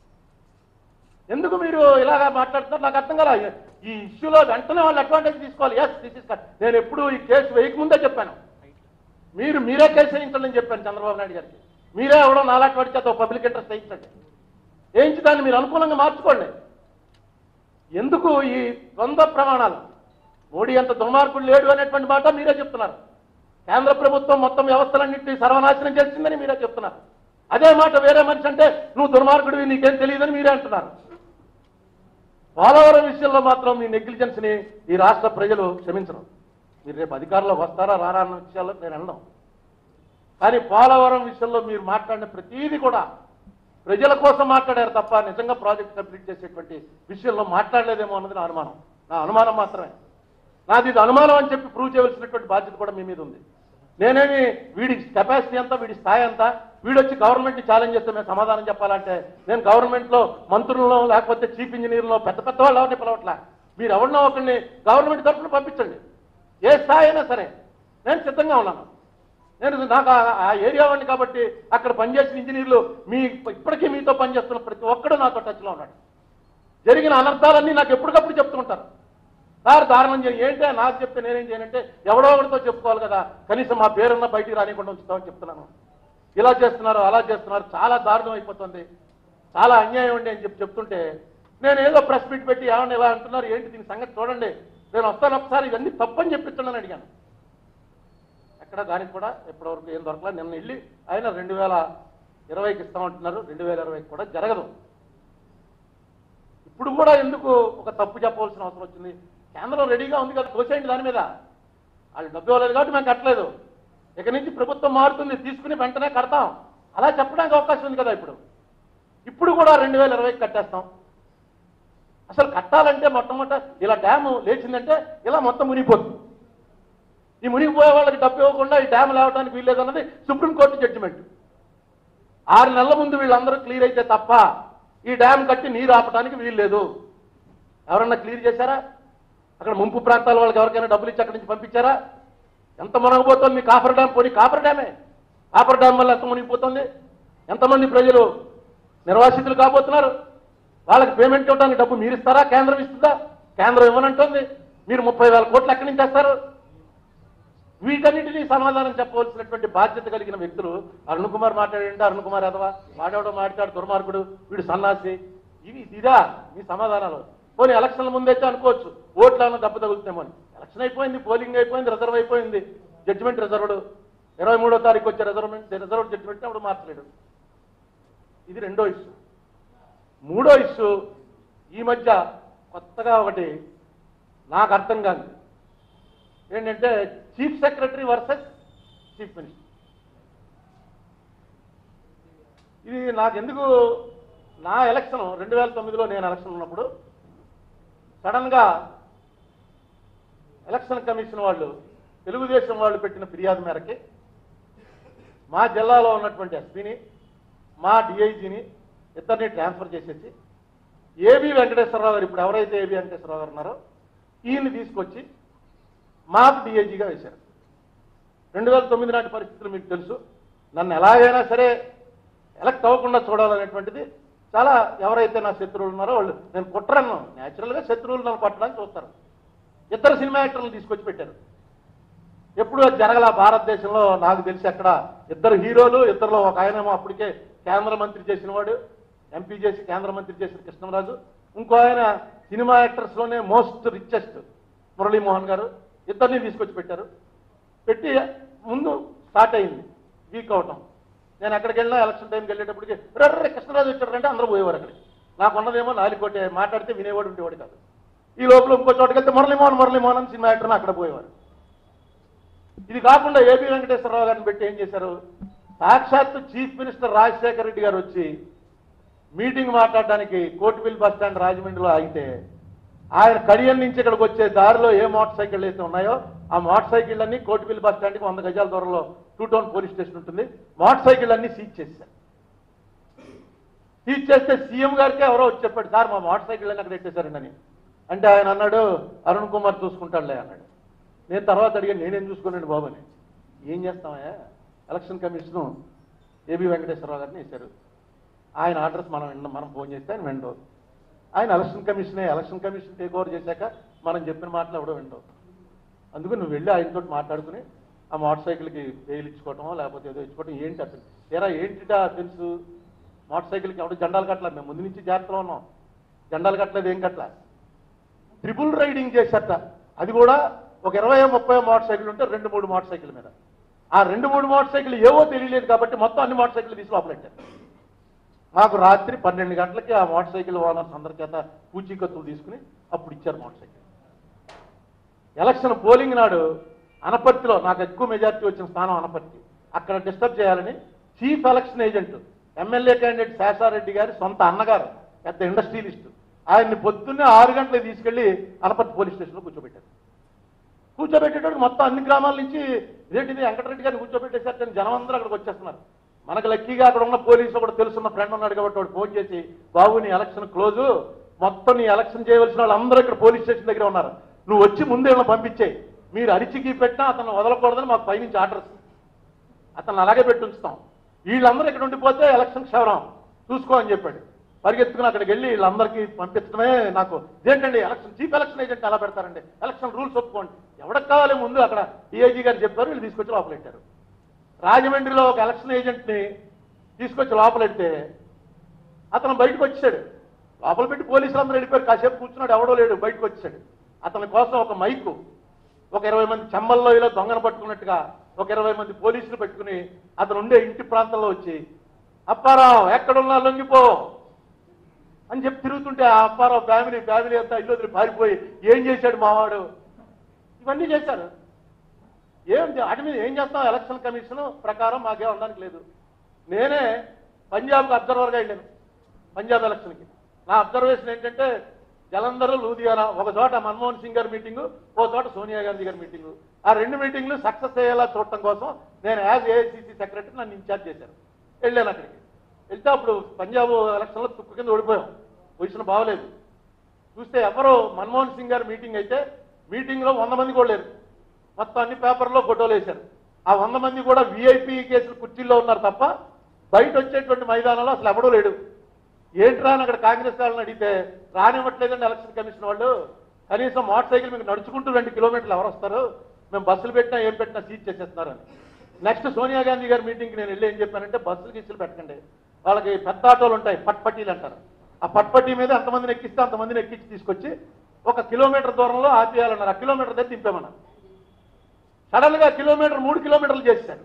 ఎందుకు మీరు ఇలాగా మాట్లాడుతున్నారు నాకు అర్థం కాల ఈ ఇష్యూలో వెంటనే వాళ్ళు అడ్వాంటేజ్ తీసుకోవాలి ఎస్ దిస్ ఇస్ నేను ఎప్పుడు ఈ కేసు వేయకముందే చెప్పాను మీరు మీరే కేసు వేయించండి అని చెప్పాను చంద్రబాబు నాయుడు గారికి మీరే ఎవడో నాలాంటి వాడి చేత పబ్లిక్ ఇంట్రెస్ట్ వేయించండి వేయించి దాన్ని మీరు అనుకూలంగా మార్చుకోండి ఎందుకు ఈ ద్వంద్వ ప్రమాణాలు మోడీ అంత దుర్మార్గుడు లేడు అనేటువంటి మాట మీరే చెప్తున్నారు కేంద్ర ప్రభుత్వం మొత్తం వ్యవస్థలన్నింటినీ సర్వనాశనం చేసిందని మీరే చెప్తున్నారు అదే మాట వేరే మనిషి అంటే నువ్వు దుర్మార్గుడివి నీకేం తెలియదని మీరే అంటున్నారు పోలవరం విషయంలో మాత్రం మీ నెగ్లిజెన్స్ ని ఈ రాష్ట్ర ప్రజలు క్షమించరు మీరు రేపు అధికారంలోకి వస్తారా రారా అన్న విషయాల్లో నేను వెళ్ళను కానీ పోలవరం విషయంలో మీరు మాట్లాడిన ప్రతీది కూడా ప్రజల కోసం మాట్లాడారు తప్ప నిజంగా ప్రాజెక్ట్ కంప్లీట్ చేసేటువంటి విషయంలో మాట్లాడలేదేమో అన్నది నా అనుమానం నా అనుమానం మాత్రమే నాది ఇది అనుమానం అని చెప్పి ప్రూవ్ చేయవలసినటువంటి బాధ్యత కూడా మీ మీద ఉంది నేనేమి వీడి కెపాసిటీ ఎంత వీడి స్థాయి ఎంత వీడొచ్చి గవర్నమెంట్ని ఛాలెంజ్ చేస్తే మేము సమాధానం చెప్పాలంటే నేను గవర్నమెంట్లో మంత్రులను లేకపోతే చీఫ్ ఇంజనీర్లో పెద్ద పెద్ద వాళ్ళు ఎవరిని పిలవట్లా మీరు ఎవరినో ఒకరిని గవర్నమెంట్ తరఫున పంపించండి ఏ స్థాయి అయినా సరే నేను సిద్ధంగా ఉన్నాను నేను నాకు ఆ- ఆ ఏరియా వాడిని కాబట్టి అక్కడ పనిచేసిన ఇంజనీర్లు మీ ఇప్పటికీ మీతో పనిచేస్తున్న ప్రతి ఒక్కడు నాతో టచ్లో ఉన్నాడు జరిగిన అనర్థాలన్నీ నాకు ఎప్పటికప్పుడు చెప్తుంటారు సార్ దారుణం చేయి ఏంటంటే నాకు చెప్తే నేనేం చేయనంటే ఎవడో ఒకరితో చెప్పుకోవాలి కదా కనీసం మా పేరున్న బయటికి రానికుండా ఉంచుతామని చెప్తున్నాను ఇలా చేస్తున్నారు అలా చేస్తున్నారు చాలా దారుణం అయిపోతుంది చాలా అన్యాయం అండి అని చెప్పి చెప్తుంటే నేను ఏదో ప్రెస్ మీట్ పెట్టి ఏమన్నా ఇలా అంటున్నారు ఏంటి దీని సంగతి చూడండి నేను వస్తాను ఒకసారి ఇవన్నీ తప్పని చెప్పించండి అడిగాను ఎక్కడ దానికి కూడా ఇప్పటివరకు ఏం దొరకలేదు నిన్న వెళ్ళి ఆయన రెండు వేల ఇరవైకి ఇస్తామంటున్నారు రెండు వేల ఇరవైకి కూడా జరగదు ఇప్పుడు కూడా ఎందుకు ఒక తప్పు చెప్పవలసిన అవసరం వచ్చింది కేంద్రం రెడీగా ఉంది కదా తోసేయండి దాని మీద వాళ్ళు డబ్బు ఇవ్వలేదు కాబట్టి మేము కట్టలేదు ఇక నుంచి ప్రభుత్వం మారుతుంది తీసుకుని వెంటనే కడతాం అలా చెప్పడానికి అవకాశం ఉంది కదా ఇప్పుడు ఇప్పుడు కూడా రెండు వేల ఇరవైకి కట్టేస్తాం అసలు కట్టాలంటే మొట్టమొదట ఇలా డ్యాము లేచిందంటే ఇలా మొత్తం మునిగిపోతుంది ఈ మునిగిపోయే వాళ్ళకి డబ్బు ఇవ్వకుండా ఈ డ్యామ్ లేవడానికి వీల్లేదన్నది సుప్రీంకోర్టు జడ్జిమెంట్ ఆరు నెలల ముందు వీళ్ళందరూ క్లియర్ అయితే తప్ప ఈ డ్యామ్ కట్టి నీరు ఆపడానికి వీల్లేదు ఎవరన్నా క్లియర్ చేశారా అక్కడ ముంపు ప్రాంతాల వాళ్ళకి ఎవరికైనా డబ్బులు ఇచ్చి అక్కడి నుంచి పంపించారా ఎంత మునగబోతోంది మీ కాఫర్ డ్యామ్ పోనీ కాఫర్ డ్యామే కాఫర్ డ్యామ్ వల్ల ఎంత మునిగిపోతుంది ఎంతమంది ప్రజలు నిర్వాసితులు కాబోతున్నారు వాళ్ళకి పేమెంట్ ఇవ్వడానికి డబ్బు మీరు ఇస్తారా కేంద్రం ఇస్తుందా కేంద్రం ఇవ్వనంటుంది మీరు ముప్పై వేల కోట్లు ఎక్కడి నుంచి తెస్తారు వీటన్నిటినీ సమాధానం చెప్పవలసినటువంటి బాధ్యత కలిగిన వ్యక్తులు అరుణ్ కుమార్ మాట్లాడండి అరుణ్ కుమార్ యాదవ వాడేవాడో మాట్లాడు దుర్మార్గుడు వీడు సన్నాసి ఇవి ఇదా మీ సమాధానాలు పోనీ ఎలక్షన్ల ముందైతే అనుకోవచ్చు ఓట్లను దెబ్బ తగులుతామో అని ఎలక్షన్ అయిపోయింది పోలింగ్ అయిపోయింది రిజర్వ్ అయిపోయింది జడ్జిమెంట్ రిజర్వ్డ్ ఇరవై మూడో తారీఖు వచ్చే రిజర్వ్మెంట్ రిజర్వ్ జడ్జిమెంట్ అప్పుడు మార్చలేడు ఇది రెండో ఇష్యూ మూడో ఇష్యూ ఈ మధ్య కొత్తగా ఒకటి నాకు అర్థం కాదు ఏంటంటే chief secretary versus chief minister ఇది నాకు ఎందుకు నా ఎలక్షన్ రెండు వేల తొమ్మిదిలో నేను ఎలక్షన్ ఉన్నప్పుడు సడన్గా ఎలక్షన్ కమిషన్ వాళ్ళు తెలుగుదేశం వాళ్ళు పెట్టిన ఫిర్యాదు మేరకి మా జిల్లాలో ఉన్నటువంటి ఎస్పీని మా డిఐజీని ఇద్దరిని ట్రాన్స్ఫర్ చేసేసి ఏబి వెంకటేశ్వరరావు గారు ఇప్పుడు ఎవరైతే ఏబి వెంకటేశ్వరరావు గారు ఉన్నారో ఈయన్ని తీసుకొచ్చి మాకు డిఐజీగా వేశారు రెండు వేల తొమ్మిది నాటి పరిస్థితులు మీకు తెలుసు నన్ను ఎలాగైనా సరే ఎలక్ట్ అవ్వకుండా చూడాలనేటువంటిది చాలా ఎవరైతే నా శత్రువులు ఉన్నారో వాళ్ళు నేను కుట్రను న్యాచురల్గా శత్రువులు నన్ను కొట్టడానికి చూస్తారు ఇద్దరు సినిమా యాక్టర్లు తీసుకొచ్చి పెట్టారు ఎప్పుడు అది జరగల భారతదేశంలో నాకు తెలిసి అక్కడ ఇద్దరు హీరోలు ఇద్దరులో ఒక ఆయనేమో అప్పటికే కేంద్ర మంత్రి చేసిన వాడు ఎంపీ చేసి కేంద్ర మంత్రి చేసిన కృష్ణరాజు ఇంకో ఆయన సినిమా యాక్టర్స్ లోనే మోస్ట్ రిచెస్ట్ మురళీమోహన్ గారు ఇద్దరిని తీసుకొచ్చి పెట్టారు పెట్టి ముందు స్టార్ట్ అయింది వీక్ అవటం నేను ఎక్కడికి వెళ్ళినా ఎలక్షన్ టైంకి వెళ్ళేటప్పటికి రెర్ర కృష్ణరాజు వచ్చాడంటే అందరూ పోయేవారు అక్కడికి నాకు ఉన్నదేమో నాలుగోటే మాట్లాడితే వినేవాడు ఉండేవాడు కాదు ఈ లోపల ఇంకో చోటుకి వెళ్తే మురళీమోహన్ మురళీమోహన్ అని సినిమా యాక్టర్ని అక్కడ పోయేవారు ఇది కాకుండా ఏబి వెంకటేశ్వరరావు గారిని పెట్టి ఏం చేశారు సాక్షాత్తు చీఫ్ మినిస్టర్ రాజశేఖర రెడ్డి గారు వచ్చి మీటింగ్ మాట్లాడడానికి కోటిపల్లి బస్ స్టాండ్ రాజమండ్రిలో ఆగితే ఆయన కడియం నుంచి ఇక్కడికి వచ్చే దారిలో ఏ మోటార్ సైకిళ్ళు అయితే ఉన్నాయో ఆ మోటార్ సైకిల్ అన్ని కోటిపల్లి బస్ స్టాండ్కి వంద గజాల దూరంలో టూ టౌన్ పోలీస్ స్టేషన్ ఉంటుంది మోటార్ సైకిల్ అన్ని సీజ్ చేశారు సీజ్ చేస్తే సీఎం గారికి ఎవరో వచ్చి చెప్పాడు సార్ మా మోటార్ సైకిల్ అన్ని అక్కడ పెట్టేశారండి అని అంటే ఆయన అన్నాడు అరుణ్ కుమార్ చూసుకుంటాడులే అన్నాడు నేను తర్వాత అడిగాను నేనేం చూసుకున్నాను బాబు అని ఏం చేస్తామయ్యా ఎలక్షన్ కమిషను ఏబి వెంకటేశ్వరరావు గారిని వేశారు ఆయన అడ్రస్ మనం విన్న మనం ఫోన్ చేస్తే ఆయన విండో ఆయన ఎలక్షన్ కమిషనే ఎలక్షన్ కమిషన్ టేక్ ఓవర్ చేశాక మనం చెప్పిన మాటలు ఎవడో విండో అందుకు నువ్వు వెళ్ళి ఆయనతో మాట్లాడుకుని ఆ మోటార్ సైకిల్కి బెయిల్ ఇచ్చుకోవటమో లేకపోతే ఏదో ఇచ్చుకోవటం ఏంటి అతను ఏరా ఏంటిటా తెలుసు మోటార్ సైకిల్కి ఎవడో జెండాలు కట్టలేదు మేము ముందు నుంచి జాగ్రత్తలో ఉన్నాం జెండాలు కట్టలేదు ఏం కట్టలే ట్రిపుల్ రైడింగ్ చేశారట అది కూడా ఒక ఇరవై ముప్పై మోటార్ సైకిల్ ఉంటే రెండు మూడు మోటార్ సైకిల్ మీద ఆ రెండు మూడు మోటార్ సైకిల్ ఏవో తెలియలేదు కాబట్టి మొత్తం అన్ని మోటార్ సైకిల్ తీసి లోపలెట్టారు మాకు రాత్రి పన్నెండు గంటలకి ఆ మోటార్ సైకిల్ ఓనర్స్ అందరి చేత పూచీకత్తులు తీసుకుని అప్పుడు ఇచ్చారు మోటార్ సైకిల్ ఎలక్షన్ పోలింగ్ నాడు అనపర్తిలో నాకు ఎక్కువ మెజార్టీ వచ్చిన స్థానం అనపర్తి అక్కడ డిస్టర్బ్ చేయాలని chief election agent MLA candidate Sesha Reddy గారి సొంత అన్నగారు పెద్ద ఇండస్ట్రియలిస్ట్ ఆయన్ని పొద్దున్నే ఆరు గంటలకు తీసుకెళ్లి అనపర్తి పోలీస్ స్టేషన్లో కూర్చోబెట్టారు కూర్చోబెట్టేటప్పుడు మొత్తం అన్ని గ్రామాల నుంచి ఇదేంటిది వెంకటరెడ్డి గారిని కూర్చోబెట్టేశారు కానీ జనం అందరూ అక్కడికి వచ్చేస్తున్నారు మనకు లక్కీగా అక్కడ ఉన్న పోలీసు ఒకటి తెలుసున్న ఫ్రెండ్ ఉన్నాడు కాబట్టి వాడు ఫోన్ చేసి బాబు నీ ఎలక్షన్ క్లోజు మొత్తం నీ ఎలక్షన్ చేయవలసిన వాళ్ళు అందరూ ఇక్కడ పోలీస్ స్టేషన్ దగ్గర ఉన్నారు నువ్వు వచ్చి ముందే వీళ్ళని పంపించేయి మీరు అరిచికి పెట్టినా అతను వదలకూడదని మాకు పైనుంచి ఆర్డర్స్ అతను అలాగే పెట్టి ఉంచుతాం వీళ్ళందరూ ఇక్కడ ఉండిపోతే ఎలక్షన్ క్షవరం చూసుకో అని చెప్పాడు పరిగెత్తుకుని అక్కడికి వెళ్ళి వీళ్ళందరికీ పంపించడమే నాకు ఇదేంటండి ఎలక్షన్ చీఫ్ ఎలక్షన్ ఏజెంట్ అలా పెడతారండి ఎలక్షన్ రూల్స్ ఒప్పుకోండి ఎవరికి కావాలి ముందు అక్కడ డిఐజీ గారు చెప్పారు వీళ్ళు తీసుకొచ్చి లోపలెట్టారు రాజమండ్రిలో ఒక ఎలక్షన్ ఏజెంట్ని తీసుకొచ్చి లోపలెడితే అతను బయటకు వచ్చాడు లోపల పెట్టి పోలీసులు అందరూ వెళ్ళిపోయారు కాసేపు కూర్చున్నాడు ఎవడో లేడు బయటకు వచ్చాడు అతని కోసం ఒక మైకు ఒక ఇరవై మంది చెమ్మల్లో ఇలా దొంగను పట్టుకున్నట్టుగా ఒక ఇరవై మంది పోలీసులు పెట్టుకుని అతను ఉండే ఇంటి ప్రాంతంలో వచ్చి అప్పారావు ఎక్కడున్నా లొంగిపో అని చెప్పి తిరుగుతుంటే ఆ అప్పారావు ఫ్యామిలీ ఫ్యామిలీ అంతా ఇల్లు వదిలి పారిపోయి ఏం చేశాడు మావాడు ఇవన్నీ చేశారు ఏం చే- వాటి మీద ఏం చేస్తాం ఎలక్షన్ కమిషన్ ప్రకారం మాకేం అనడానికి లేదు నేనే పంజాబ్కి అబ్జర్వర్గా వెళ్ళాను పంజాబ్ ఎలక్షన్కి నా అబ్జర్వేషన్ ఏంటంటే జలంధర్ లూధియానా ఒక చోట మన్మోహన్ సింగ్ గారి మీటింగు ఓ చోట సోనియా గాంధీ గారి మీటింగు ఆ రెండు మీటింగ్లు సక్సెస్ అయ్యేలా చూడటం కోసం నేను యాజ్ ఏఐసిసి సెక్రటరీ నన్ను ఇన్ఛార్జ్ చేశాను వెళ్ళాను అక్కడికి వెళ్తే అప్పుడు పంజాబ్ ఎలక్షన్లో తుక్కు కింద ఓడిపోయాం పొజిషన్ బాగలేదు చూస్తే ఎవరో మన్మోహన్ సింగ్ గారి మీటింగ్ అయితే మీటింగ్లో వంద మంది కూడా లేరు మొత్తం అన్ని పేపర్లో ఫోటోలు వేశారు ఆ వంద మంది కూడా విఐపి కేసులు కుర్చీల్లో ఉన్నారు తప్ప బయట వచ్చేటువంటి మైదానంలో అసలు ఎవడూ లేడు ఏంట్రా అని అక్కడ కాంగ్రెస్ వాళ్ళని అడిగితే రానివ్వట్లేదండి ఎలక్షన్ కమిషన్ వాళ్ళు కనీసం మోటార్ సైకిల్ మీకు నడుచుకుంటూ రెండు కిలోమీటర్లు ఎవరు వస్తారు మేము బస్సులు పెట్టినా ఏం పెట్టినా సీజ్ చేసేస్తున్నారు అని నెక్స్ట్ సోనియా గాంధీ గారి మీటింగ్కి నేను వెళ్ళి ఏం చెప్పానంటే బస్సులు గీసులు పెట్టకండి వాళ్ళకి పెద్ద ఆటోలు ఉంటాయి పట్పట్టీలు అంటారు ఆ పట్పట్టీ మీద ఎంతమందిని ఎక్కిస్తే అంతమందిని ఎక్కించి తీసుకొచ్చి ఒక కిలోమీటర్ దూరంలో ఆపేయాలన్నారు ఆ కిలోమీటర్ దగ్గర దింపామన్నారు సడన్ గా కిలోమీటర్ మూడు కిలోమీటర్లు చేశారు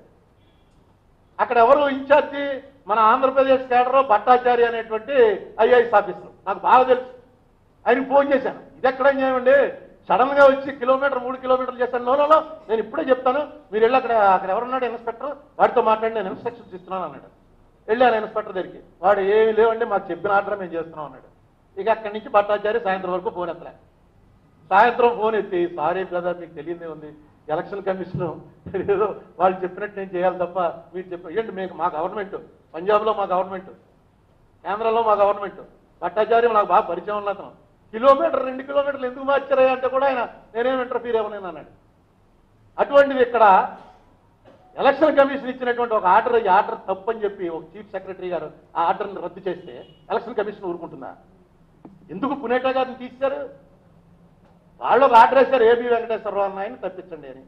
అక్కడ ఎవరు ఇన్ఛార్జి మన ఆంధ్రప్రదేశ్ కేడర్ భట్టాచారి అనేటువంటి ఐఏఎస్ ఆఫీసర్ నాకు బాగా తెలుసు ఆయనకి ఫోన్ చేశాను ఇది ఎక్కడ చేయమండి సడన్ గా వచ్చి కిలోమీటర్ మూడు కిలోమీటర్లు చేశాను నోనోలో నేను ఇప్పుడే చెప్తాను మీరు వెళ్ళి అక్కడ అక్కడ ఎవరున్నాడు ఇన్స్పెక్టర్ వాడితో మాట్లాడి నేను ఇన్స్ట్రక్షన్స్ ఇస్తున్నాను అన్నాడు వెళ్ళాను ఇన్స్పెక్టర్ దగ్గరికి వాడు ఏమి లేవండి మాకు చెప్పిన ఆర్డర్ మేము చేస్తున్నాం అన్నాడు ఇక అక్కడి నుంచి భట్టాచారి సాయంత్రం వరకు ఫోన్ ఎత్తలే సాయంత్రం ఫోన్ ఎత్తి సారీ బ్రదర్ మీకు తెలియదే ఉంది ఎలక్షన్ కమిషన్ ఏదో వాళ్ళు చెప్పినట్టు నేను చేయాలి తప్ప మీరు చెప్పి ఏంటి మీకు మా గవర్నమెంట్ పంజాబ్లో మా గవర్నమెంట్ కేంద్రంలో మా గవర్నమెంట్ భట్టాచార్యం నాకు బాగా పరిచయం ఉన్న అతను కిలోమీటర్ రెండు కిలోమీటర్లు ఎందుకు మార్చారా అంటే కూడా ఆయన నేనేం ఇంటర్ఫీర్ అవ్వలేను అన్నాడు అటువంటిది ఇక్కడ ఎలక్షన్ కమిషన్ ఇచ్చినటువంటి ఒక ఆర్డర్ ఈ ఆర్డర్ తప్పని చెప్పి ఒక చీఫ్ సెక్రటరీ గారు ఆ ఆర్డర్ని రద్దు చేస్తే ఎలక్షన్ కమిషన్ ఊరుకుంటుందా ఎందుకు పునేటా గారిని తీశారు వాళ్ళు ఒక ఆర్డర్ వేశారు ఏబి వెంకటేశ్వరరావు అన్న ఆయన తప్పించండి అని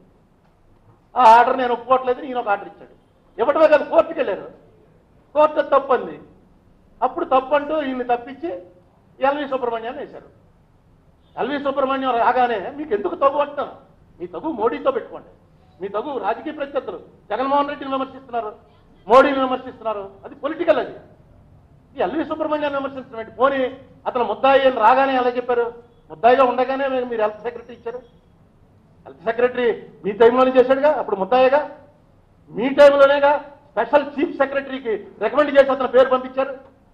ఆ ఆర్డర్ నేను ఒప్పుకోవట్లేదు ఈయన ఒక ఆర్డర్ ఇచ్చాడు ఇవ్వటమే కాదు కోర్టుకి వెళ్ళారు కోర్టు తప్పంది అప్పుడు తప్పంటూ ఈయన్ని తప్పించి ఎల్వి సుబ్రహ్మణ్యాన్ని వేశారు ఎల్వి సుబ్రహ్మణ్యం రాగానే మీకు ఎందుకు తగు అంటున్నాను మీ తగు మోడీతో పెట్టుకోండి మీ తగు రాజకీయ ప్రత్యర్థులు జగన్మోహన్ రెడ్డిని విమర్శిస్తున్నారు మోడీని విమర్శిస్తున్నారు అది పొలిటికల్ అది ఈ ఎల్వి సుబ్రహ్మణ్యాన్ని విమర్శించడం పోనీ అతను ముద్దాయి అని రాగానే ఎలా చెప్పారు ముద్దాయిగా ఉండగానే మీరు మీరు హెల్త్ సెక్రటరీ ఇచ్చారు హెల్త్ సెక్రటరీ మీ టైంలోనే చేశాడుగా అప్పుడు ముద్దాయిగా మీ టైంలోనేగా స్పెషల్ చీఫ్ సెక్రటరీకి రికమెండ్ చేసి అతని పేరు పంపించారు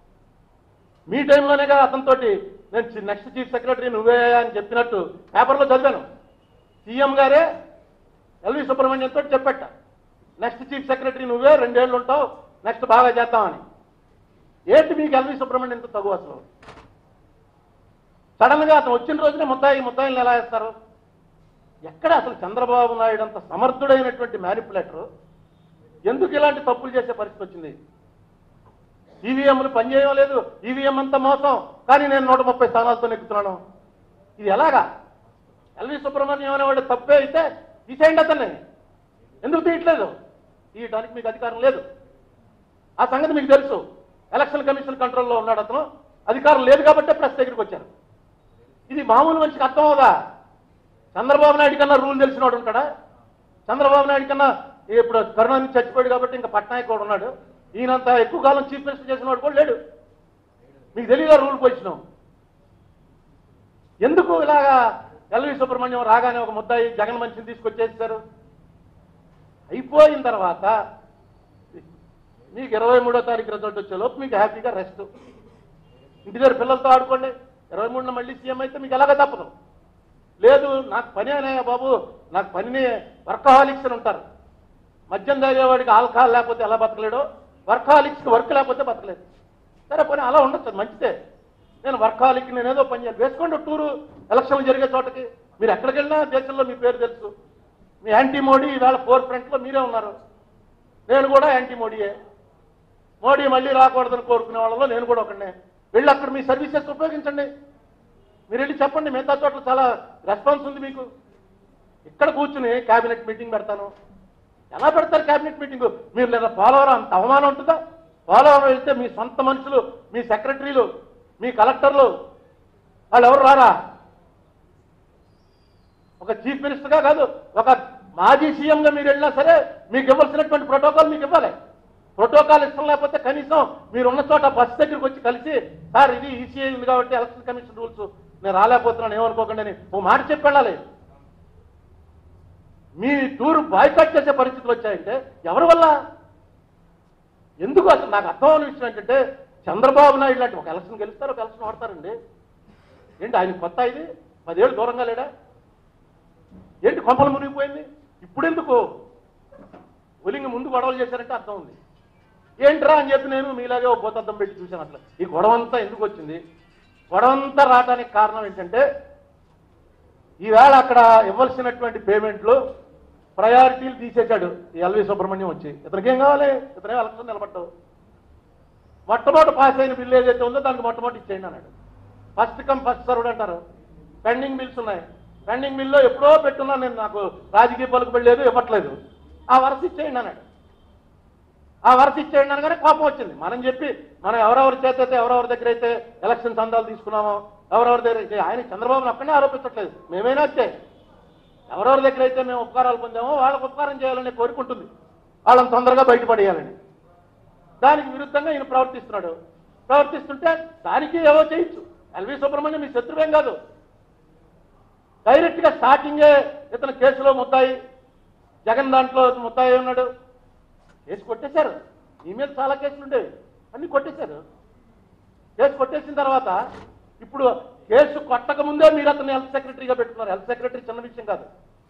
మీ టైంలోనేగా అతనితోటి నేను నెక్స్ట్ చీఫ్ సెక్రటరీ నువ్వే అని చెప్పినట్టు పేపర్లో చదివాను సీఎం గారే ఎల్వి సుబ్రహ్మణ్యంతో చెప్పట నెక్స్ట్ చీఫ్ సెక్రటరీ నువ్వే రెండేళ్ళు ఉంటావు నెక్స్ట్ బాగా చేద్దామని ఏంటి మీకు ఎల్వి సుబ్రహ్మణ్యంతో తగు అసలు సడన్ గా అతను వచ్చిన రోజునే ముద్దాయి ముద్దాయిని ఎలా వేస్తారు ఎక్కడ అసలు చంద్రబాబు నాయుడు అంత సమర్థుడైనటువంటి మ్యానిపులేటర్ ఎందుకు ఇలాంటి తప్పులు చేసే పరిస్థితి వచ్చింది ఈవీఎంలు పనిచేయడం లేదు ఈవీఎం అంతా మోసం కానీ నేను నూట ముప్పై స్థానాలతో నెక్కుతున్నాను ఇది ఎలాగా ఎల్వి సుబ్రహ్మణ్యం అనేవాడు తప్పే అయితే తీసేయండి అతన్ని ఎందుకు తీయట్లేదు తీయటానికి మీకు అధికారం లేదు ఆ సంగతి మీకు తెలుసు ఎలక్షన్ కమిషన్ కంట్రోల్లో ఉన్నాడు అతను అధికారం లేదు కాబట్టే ప్రెస్ దగ్గరికి వచ్చారు ఇది మామూలు మనిషికి అర్థం అవుదా చంద్రబాబు నాయుడు కన్నా రూల్ తెలిసినవాడు ఉంటాడా చంద్రబాబు నాయుడు కన్నా ఇప్పుడు కరుణానిధి చచ్చిపోయాడు కాబట్టి ఇంకా పట్నాయక్ కూడా ఉన్నాడు ఈయనంత ఎక్కువ కాలం చీఫ్ మినిస్టర్ చేసిన వాడు కూడా లేడు మీకు తెలియదా రూల్ పొజిషన్ ఎందుకు ఇలాగా ఎల్వి సుబ్రహ్మణ్యం రాగానే ఒక ముద్దాయి జగన్ మనిషిని తీసుకొచ్చేసారు అయిపోయిన తర్వాత మీకు ఇరవై మూడో తారీఖు రిజల్ట్ వచ్చేలోపు మీకు హ్యాపీగా రెస్ట్ ఇంటి దగ్గర పిల్లలతో ఆడుకోండి ఇరవై మూడున మళ్ళీ సీఎం అయితే మీకు ఎలాగ తప్పదు లేదు నాకు పని అయినాయా బాబు నాకు పనిని వర్కహాలిక్స్ అని ఉంటారు మద్యం తాగేవాడికి ఆల్కహాల్ లేకపోతే ఎలా బతకలేడో వర్కహాలిక్స్కి వర్క్ లేకపోతే బతకలేదు సరే పని అలా ఉండొచ్చు అది మంచిదే నేను వర్కహాలిక్ నేను ఏదో పని చేయాలి వేసుకోండి టూరు ఎలక్షన్లు జరిగే చోటకి మీరు ఎక్కడికి వెళ్ళినా దేశంలో మీ పేరు తెలుసు మీ యాంటీ మోడీ ఈవేళ ఫోర్ ఫ్రంట్లో మీరే ఉన్నారు నేను కూడా యాంటీ మోడీయే మోడీ మళ్ళీ రాకూడదని కోరుకునే వాళ్ళలో నేను కూడా ఒకనే వెళ్ళి అక్కడ మీ సర్వీసెస్ ఉపయోగించండి మీరు వెళ్ళి చెప్పండి మిగతా చోట్ల చాలా రెస్పాన్స్ ఉంది మీకు ఇక్కడ కూర్చుని క్యాబినెట్ మీటింగ్ పెడతాను ఎలా పెడతారు క్యాబినెట్ మీటింగ్ మీరు లేదా పోలవరం అంత అవమానం ఉంటుందా పోలవరం వెళ్తే మీ సొంత మనుషులు మీ సెక్రటరీలు మీ కలెక్టర్లు వాళ్ళు ఎవరు రారా ఒక చీఫ్ మినిస్టర్గా కాదు ఒక మాజీ సీఎంగా మీరు వెళ్ళినా సరే మీకు ఇవ్వాల్సినటువంటి ప్రోటోకాల్ మీకు ఇవ్వాలి ప్రోటోకాల్ ఇష్టం లేకపోతే కనీసం మీరు ఉన్న చోట బస్ దగ్గరికి వచ్చి కలిసి సార్ ఇది ఈసీఐ ఉంది కాబట్టి ఎలక్షన్ కమిషన్ రూల్స్ నేను రాలేకపోతున్నాను ఏమనుకోకండి అని ఓ మాట చెప్పి వెళ్ళాలి మీ టూర్ బాయ్కాట్ చేసే పరిస్థితులు వచ్చాయంటే ఎవరి వల్ల ఎందుకు అసలు నాకు అర్థం అవ్వని విషయం ఏంటంటే చంద్రబాబు నాయుడు లాంటి ఒక ఎలక్షన్ గెలుస్తారు ఒక ఎలక్షన్ ఆడతారండి ఏంటి ఆయన కొత్త ఇది పదేళ్ళు దూరంగా లేడా ఏంటి కొంపలు మునిగిపోయింది ఇప్పుడు ఎందుకు ఒలింగి ముందు గొడవలు చేశారంటే అర్థం ఉంది ఏంట్రా అని చెప్పి నేను మీలాగే ఓ భూతద్దం పెట్టి చూశాను అట్లా ఈ గొడవ అంతా ఎందుకు వచ్చింది గొడవ అంతా రావడానికి కారణం ఏంటంటే ఈవేళ అక్కడ ఇవ్వాల్సినటువంటి పేమెంట్లు ప్రయారిటీలు తీసేశాడు ఈ ఎల్వి సుబ్రహ్మణ్యం వచ్చి ఇతనికి ఏం కావాలి ఇతనే ఎలక్షన్ నిలబడ్డావు మొట్టమొదటి పాస్ అయిన బిల్లు ఏదైతే ఉందో దానికి మొట్టమొదటి ఇచ్చేయండి అన్నాడు ఫస్ట్ కమ్ ఫస్ట్ సర్వ్డ్ అంటారు పెండింగ్ బిల్స్ ఉన్నాయి పెండింగ్ బిల్లో ఎప్పుడో పెట్టున్నా నేను నాకు రాజకీయ పలుకుబడి లేదు ఇవ్వట్లేదు ఆ వరస ఇచ్చేయండి అన్నాడు ఆ వరస ఇచ్చేయండి అనగానే కోపం వచ్చింది మనం చెప్పి మనం ఎవరెవరి చేత అయితే ఎవరెవరి దగ్గర అయితే ఎలక్షన్ చందాలు తీసుకున్నామో ఎవరెవరి దగ్గర అయితే ఆయన చంద్రబాబును అక్కడనే ఆరోపించట్లేదు మేమైనా వచ్చే ఎవరెవరి దగ్గర అయితే మేము ఉపకారాలు పొందామో వాళ్ళకు ఉపకారం చేయాలని కోరుకుంటుంది వాళ్ళని తొందరగా బయటపడేయాలని దానికి విరుద్ధంగా ఈయన ప్రవర్తిస్తున్నాడు ప్రవర్తిస్తుంటే దానికి ఏవో చేయొచ్చు ఎల్వి సుబ్రహ్మణ్యం మీ శత్రువేం కాదు డైరెక్ట్ గా స్టార్టింగే ఇతను కేసులో ముద్దాయి జగన్ దాంట్లో ముద్దాయి ఉన్నాడు కేసు కొట్టేశారు ఈ మీద చాలా కేసులు ఉండేవి అన్ని కొట్టేశారు కేసు కొట్టేసిన తర్వాత ఇప్పుడు కేసు కొట్టక ముందే మీరు అతను హెల్త్ సెక్రటరీగా పెట్టుకున్నారు హెల్త్ సెక్రటరీ చిన్న విషయం కాదు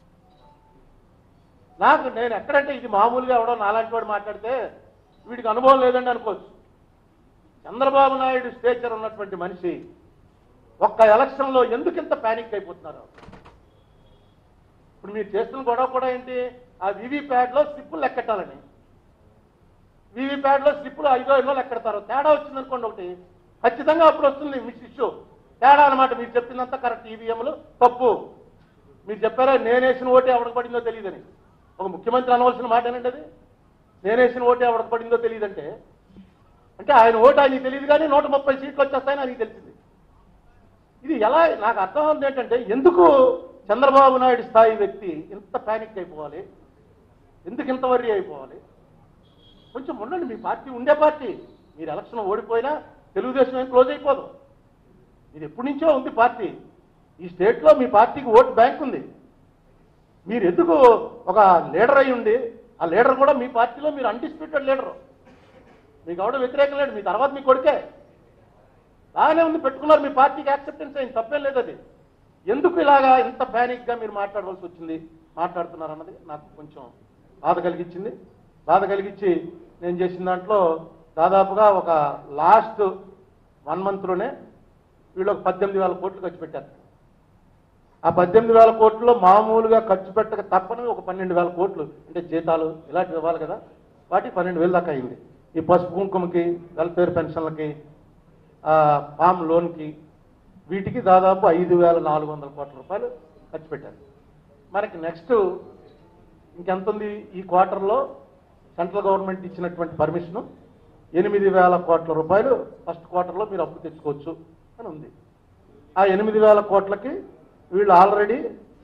నాకు నేను ఎక్కడంటే ఇది మామూలుగా ఎవడో నాలాంటి వాడు మాట్లాడితే వీడికి అనుభవం లేదండి అనుకోవచ్చు చంద్రబాబు నాయుడు స్టేచర్ ఉన్నటువంటి మనిషి ఒక్క ఎలక్షన్లో ఎందుకు ఇంత ప్యానిక్ అయిపోతున్నారు ఇప్పుడు మీరు చేస్తున్న గొడవ కూడా ఏంటి ఆ వివిప్యాడ్లో స్లిప్పులు లెక్కెట్టాలని వివిప్యాడ్లో స్లిప్పులు ఐదో ఎన్నో లెక్కెడతారు తేడా వచ్చింది అనుకోండి ఒకటి ఖచ్చితంగా అప్పుడు వస్తుంది మీ ఇష్యూ తేడా అనమాట మీరు చెప్పిందంతా కరెక్ట్ ఈవీఎంలు తప్పు మీరు చెప్పారా నేనేసిన ఓటే ఎవరికి పడిందో తెలియదని ఒక ముఖ్యమంత్రి అనవలసిన మాట ఏనండి అది నేనేసిన ఓటే ఎవరికి పడిందో తెలియదంటే అంటే ఆయన ఓటు ఆయనకి తెలియదు కానీ నూట ముప్పై సీట్లు వచ్చేస్తాయని ఆయనకి తెలిసింది ఇది ఎలా నాకు అర్థం ఉంది ఏంటంటే ఎందుకు చంద్రబాబు నాయుడు స్థాయి వ్యక్తి ఇంత ప్యానిక్ అయిపోవాలి ఎందుకు ఇంత వర్రీ అయిపోవాలి కొంచెం ఉండండి మీ పార్టీ ఉండే పార్టీ మీరు ఎలక్షన్ ఓడిపోయినా తెలుగుదేశం ఏం క్లోజ్ అయిపోదు ఇది ఎప్పటి నుంచో ఉంది పార్టీ ఈ స్టేట్లో మీ పార్టీకి ఓటు బ్యాంక్ ఉంది మీరు ఎందుకు ఒక లీడర్ అయి ఉండి ఆ లీడర్ కూడా మీ పార్టీలో మీరు అన్డిస్ప్యూటెడ్ లీడరు మీకు ఎవడో వ్యతిరేకం లేడు మీ తర్వాత మీ కొడుకే బాగానే ఉంది పెట్టుకున్నారు మీ పార్టీకి యాక్సెప్టెన్స్ అయింది తప్పేం లేదు అది ఎందుకు ఇలాగా ఇంత ప్యానిక్గా మీరు మాట్లాడవలసి వచ్చింది మాట్లాడుతున్నారు అన్నది నాకు కొంచెం బాధ కలిగించింది బాధ కలిగించి నేను చేసిన దాంట్లో దాదాపుగా ఒక లాస్ట్ వన్ మంత్లోనే వీళ్ళు ఒక పద్దెనిమిది వేల కోట్లు ఖర్చు పెట్టారు ఆ పద్దెనిమిది వేల కోట్లలో మామూలుగా ఖర్చు పెట్టక తప్పని ఒక పన్నెండు వేల కోట్లు అంటే జీతాలు ఇలాంటివి ఇవ్వాలి కదా వాటికి పన్నెండు వేలు దాకా అయింది ఈ పసుపు కుంకుమకి వెల్ఫేర్ పెన్షన్లకి ఆ, ఫామ్ లోన్కి వీటికి దాదాపు ఐదు వేల నాలుగు వందల కోట్ల రూపాయలు ఖర్చు పెట్టారు మనకి నెక్స్ట్ ఇంకెంత ఉంది ఈ క్వార్టర్లో సెంట్రల్ గవర్నమెంట్ ఇచ్చినటువంటి పర్మిషను ఎనిమిది వేల కోట్ల రూపాయలు ఫస్ట్ క్వార్టర్లో మీరు అప్పు తెచ్చుకోవచ్చు అని ఉంది ఆ ఎనిమిది వేల కోట్లకి వీళ్ళు ఆల్రెడీ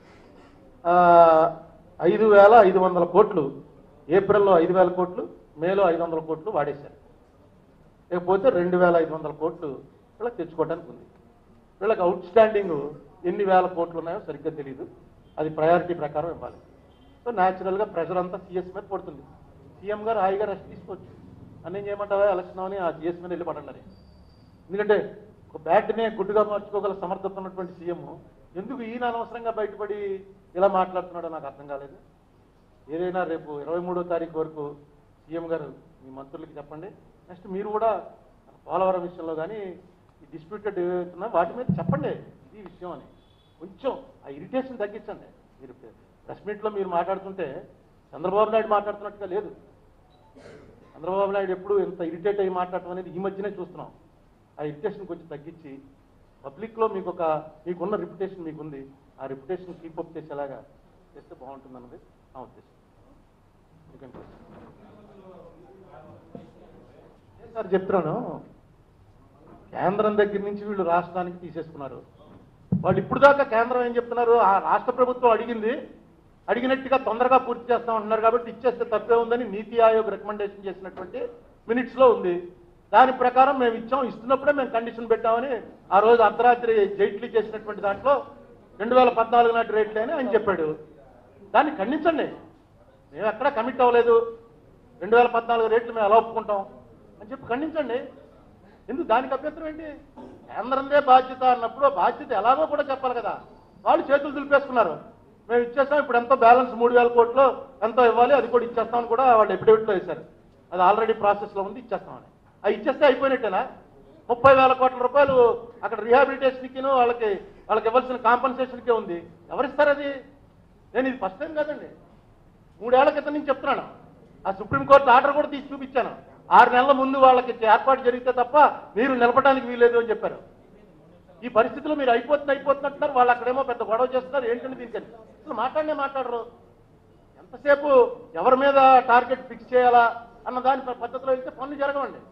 ఐదు వేల ఐదు వందల కోట్లు ఏప్రిల్లో ఐదు వేల కోట్లు మేలో ఐదు వందల కోట్లు వాడేశారు లేకపోతే రెండు వేల ఐదు వందల కోట్లు వీళ్ళకి తెచ్చుకోవడానికి ఉంది వీళ్ళకి అవుట్ స్టాండింగ్ ఎన్ని వేల కోట్లు ఉన్నాయో సరిగ్గా తెలియదు అది ప్రయారిటీ ప్రకారం ఇవ్వాలి సో న్యాచురల్గా ప్రెషర్ అంతా సీఎస్ మీద పడుతుంది సీఎం గారు హాయిగా రెస్ట్ తీసుకోవచ్చు అని ఏం చేయమంటావా ఎలక్షన్ అని ఆ సీఎస్ మీద వెళ్ళి పడండి ఎందుకంటే ఒక బ్యాట్నే గుడ్డుగా మార్చుకోగల సమర్థత ఉన్నటువంటి సీఎం ఎందుకు ఈయన అనవసరంగా బయటపడి ఇలా మాట్లాడుతున్నాడో నాకు అర్థం కాలేదు ఏదైనా రేపు ఇరవై మూడో తారీఖు వరకు సీఎం గారు మీ మంత్రులకి చెప్పండి నెక్స్ట్ మీరు కూడా పోలవరం విషయంలో కానీ ఈ డిస్ప్యూటెడ్ ఏవైతున్నా వాటి మీద చెప్పండి ఇది విషయం అని కొంచెం ఆ ఇరిటేషన్ తగ్గించండి మీరు ప్రెస్ మీట్లో మీరు మాట్లాడుతుంటే చంద్రబాబు నాయుడు మాట్లాడుతున్నట్టుగా లేదు చంద్రబాబు నాయుడు ఎప్పుడు ఇంత ఇరిటేట్ అయ్యి మాట్లాడటం అనేది ఈ మధ్యనే చూస్తున్నాం ఆ ఇరిటేషన్ కొంచెం తగ్గించి పబ్లిక్లో మీకు ఒక మీకున్న రిప్యుటేషన్ మీకుంది ఆ రిప్యుటేషన్ కీపప్ చేసేలాగా చేస్తే బాగుంటుంది అన్నది నా ఉద్దేశం You can proceed. ఏ సార్ చెప్తున్నాను కేంద్రం దగ్గర నుంచి వీళ్ళు రాష్ట్రానికి తీసేసుకున్నారు వాళ్ళు ఇప్పుడు దాకా కేంద్రం ఏం చెప్తున్నారు ఆ రాష్ట్ర ప్రభుత్వం అడిగింది అడిగినట్టుగా తొందరగా పూర్తి చేస్తాం అంటున్నారు కాబట్టి ఇచ్చేస్తే తప్పే ఉందని నీతి ఆయోగ్ రికమెండేషన్ చేసినటువంటి మినిట్స్ లో ఉంది దాని ప్రకారం మేము ఇచ్చాం ఇస్తున్నప్పుడే మేము కండిషన్ పెట్టామని ఆ రోజు అర్ధరాత్రి జైట్లీ చేసినటువంటి దాంట్లో రెండు వేల పద్నాలుగు నాటి రేట్లే అని ఆయన చెప్పాడు దాన్ని ఖండించండి మేము ఎక్కడ కమిట్ అవ్వలేదు రెండు వేల పద్నాలుగు రేట్లు మేము ఎలా ఒప్పుకుంటాం అని చెప్పి ఖండించండి ఎందుకు దానికి అభ్యంతరం ఏంటి కేంద్రందే బాధ్యత అన్నప్పుడు ఆ బాధ్యత ఎలాగో కూడా చెప్పాలి కదా వాళ్ళు చేతులు దులిపేసుకున్నారు మేము ఇచ్చేస్తాం ఇప్పుడు ఎంతో బ్యాలెన్స్ మూడు వేల కోట్లు ఎంతో ఇవ్వాలి అది కూడా ఇచ్చేస్తామని కూడా వాళ్ళు ఎఫిడవిట్లో వేశారు అది ఆల్రెడీ ప్రాసెస్లో ఉంది ఇచ్చేస్తామని అది ఇచ్చేస్తే అయిపోయినట్టేనా ముప్పై వేల కోట్ల రూపాయలు అక్కడ రిహాబిలిటేషన్కి వాళ్ళకి వాళ్ళకి ఇవ్వాల్సిన కాంపన్సేషన్కే ఉంది ఎవరిస్తారు అది నేను ఇది ఫస్ట్ టైం కాదండి మూడేళ్ల క్రితం నుంచి చెప్తున్నాను ఆ సుప్రీంకోర్టు ఆర్డర్ కూడా తీసి చూపించాను ఆరు నెలల ముందు వాళ్ళకి ఏర్పాటు జరిగితే తప్ప మీరు నిలపడానికి వీలేదు అని చెప్పారు ఈ పరిస్థితిలో మీరు అయిపోతుంది అయిపోతున్నట్టున్నారు వాళ్ళు అక్కడేమో పెద్ద గొడవ చేస్తున్నారు ఏంటంటే దీనికని అసలు మాట్లాడనే మాట్లాడరు ఎంతసేపు ఎవరి మీద టార్గెట్ ఫిక్స్ చేయాలా అన్న దాని పద్ధతిలో వెళ్తే పనులు జరగవండి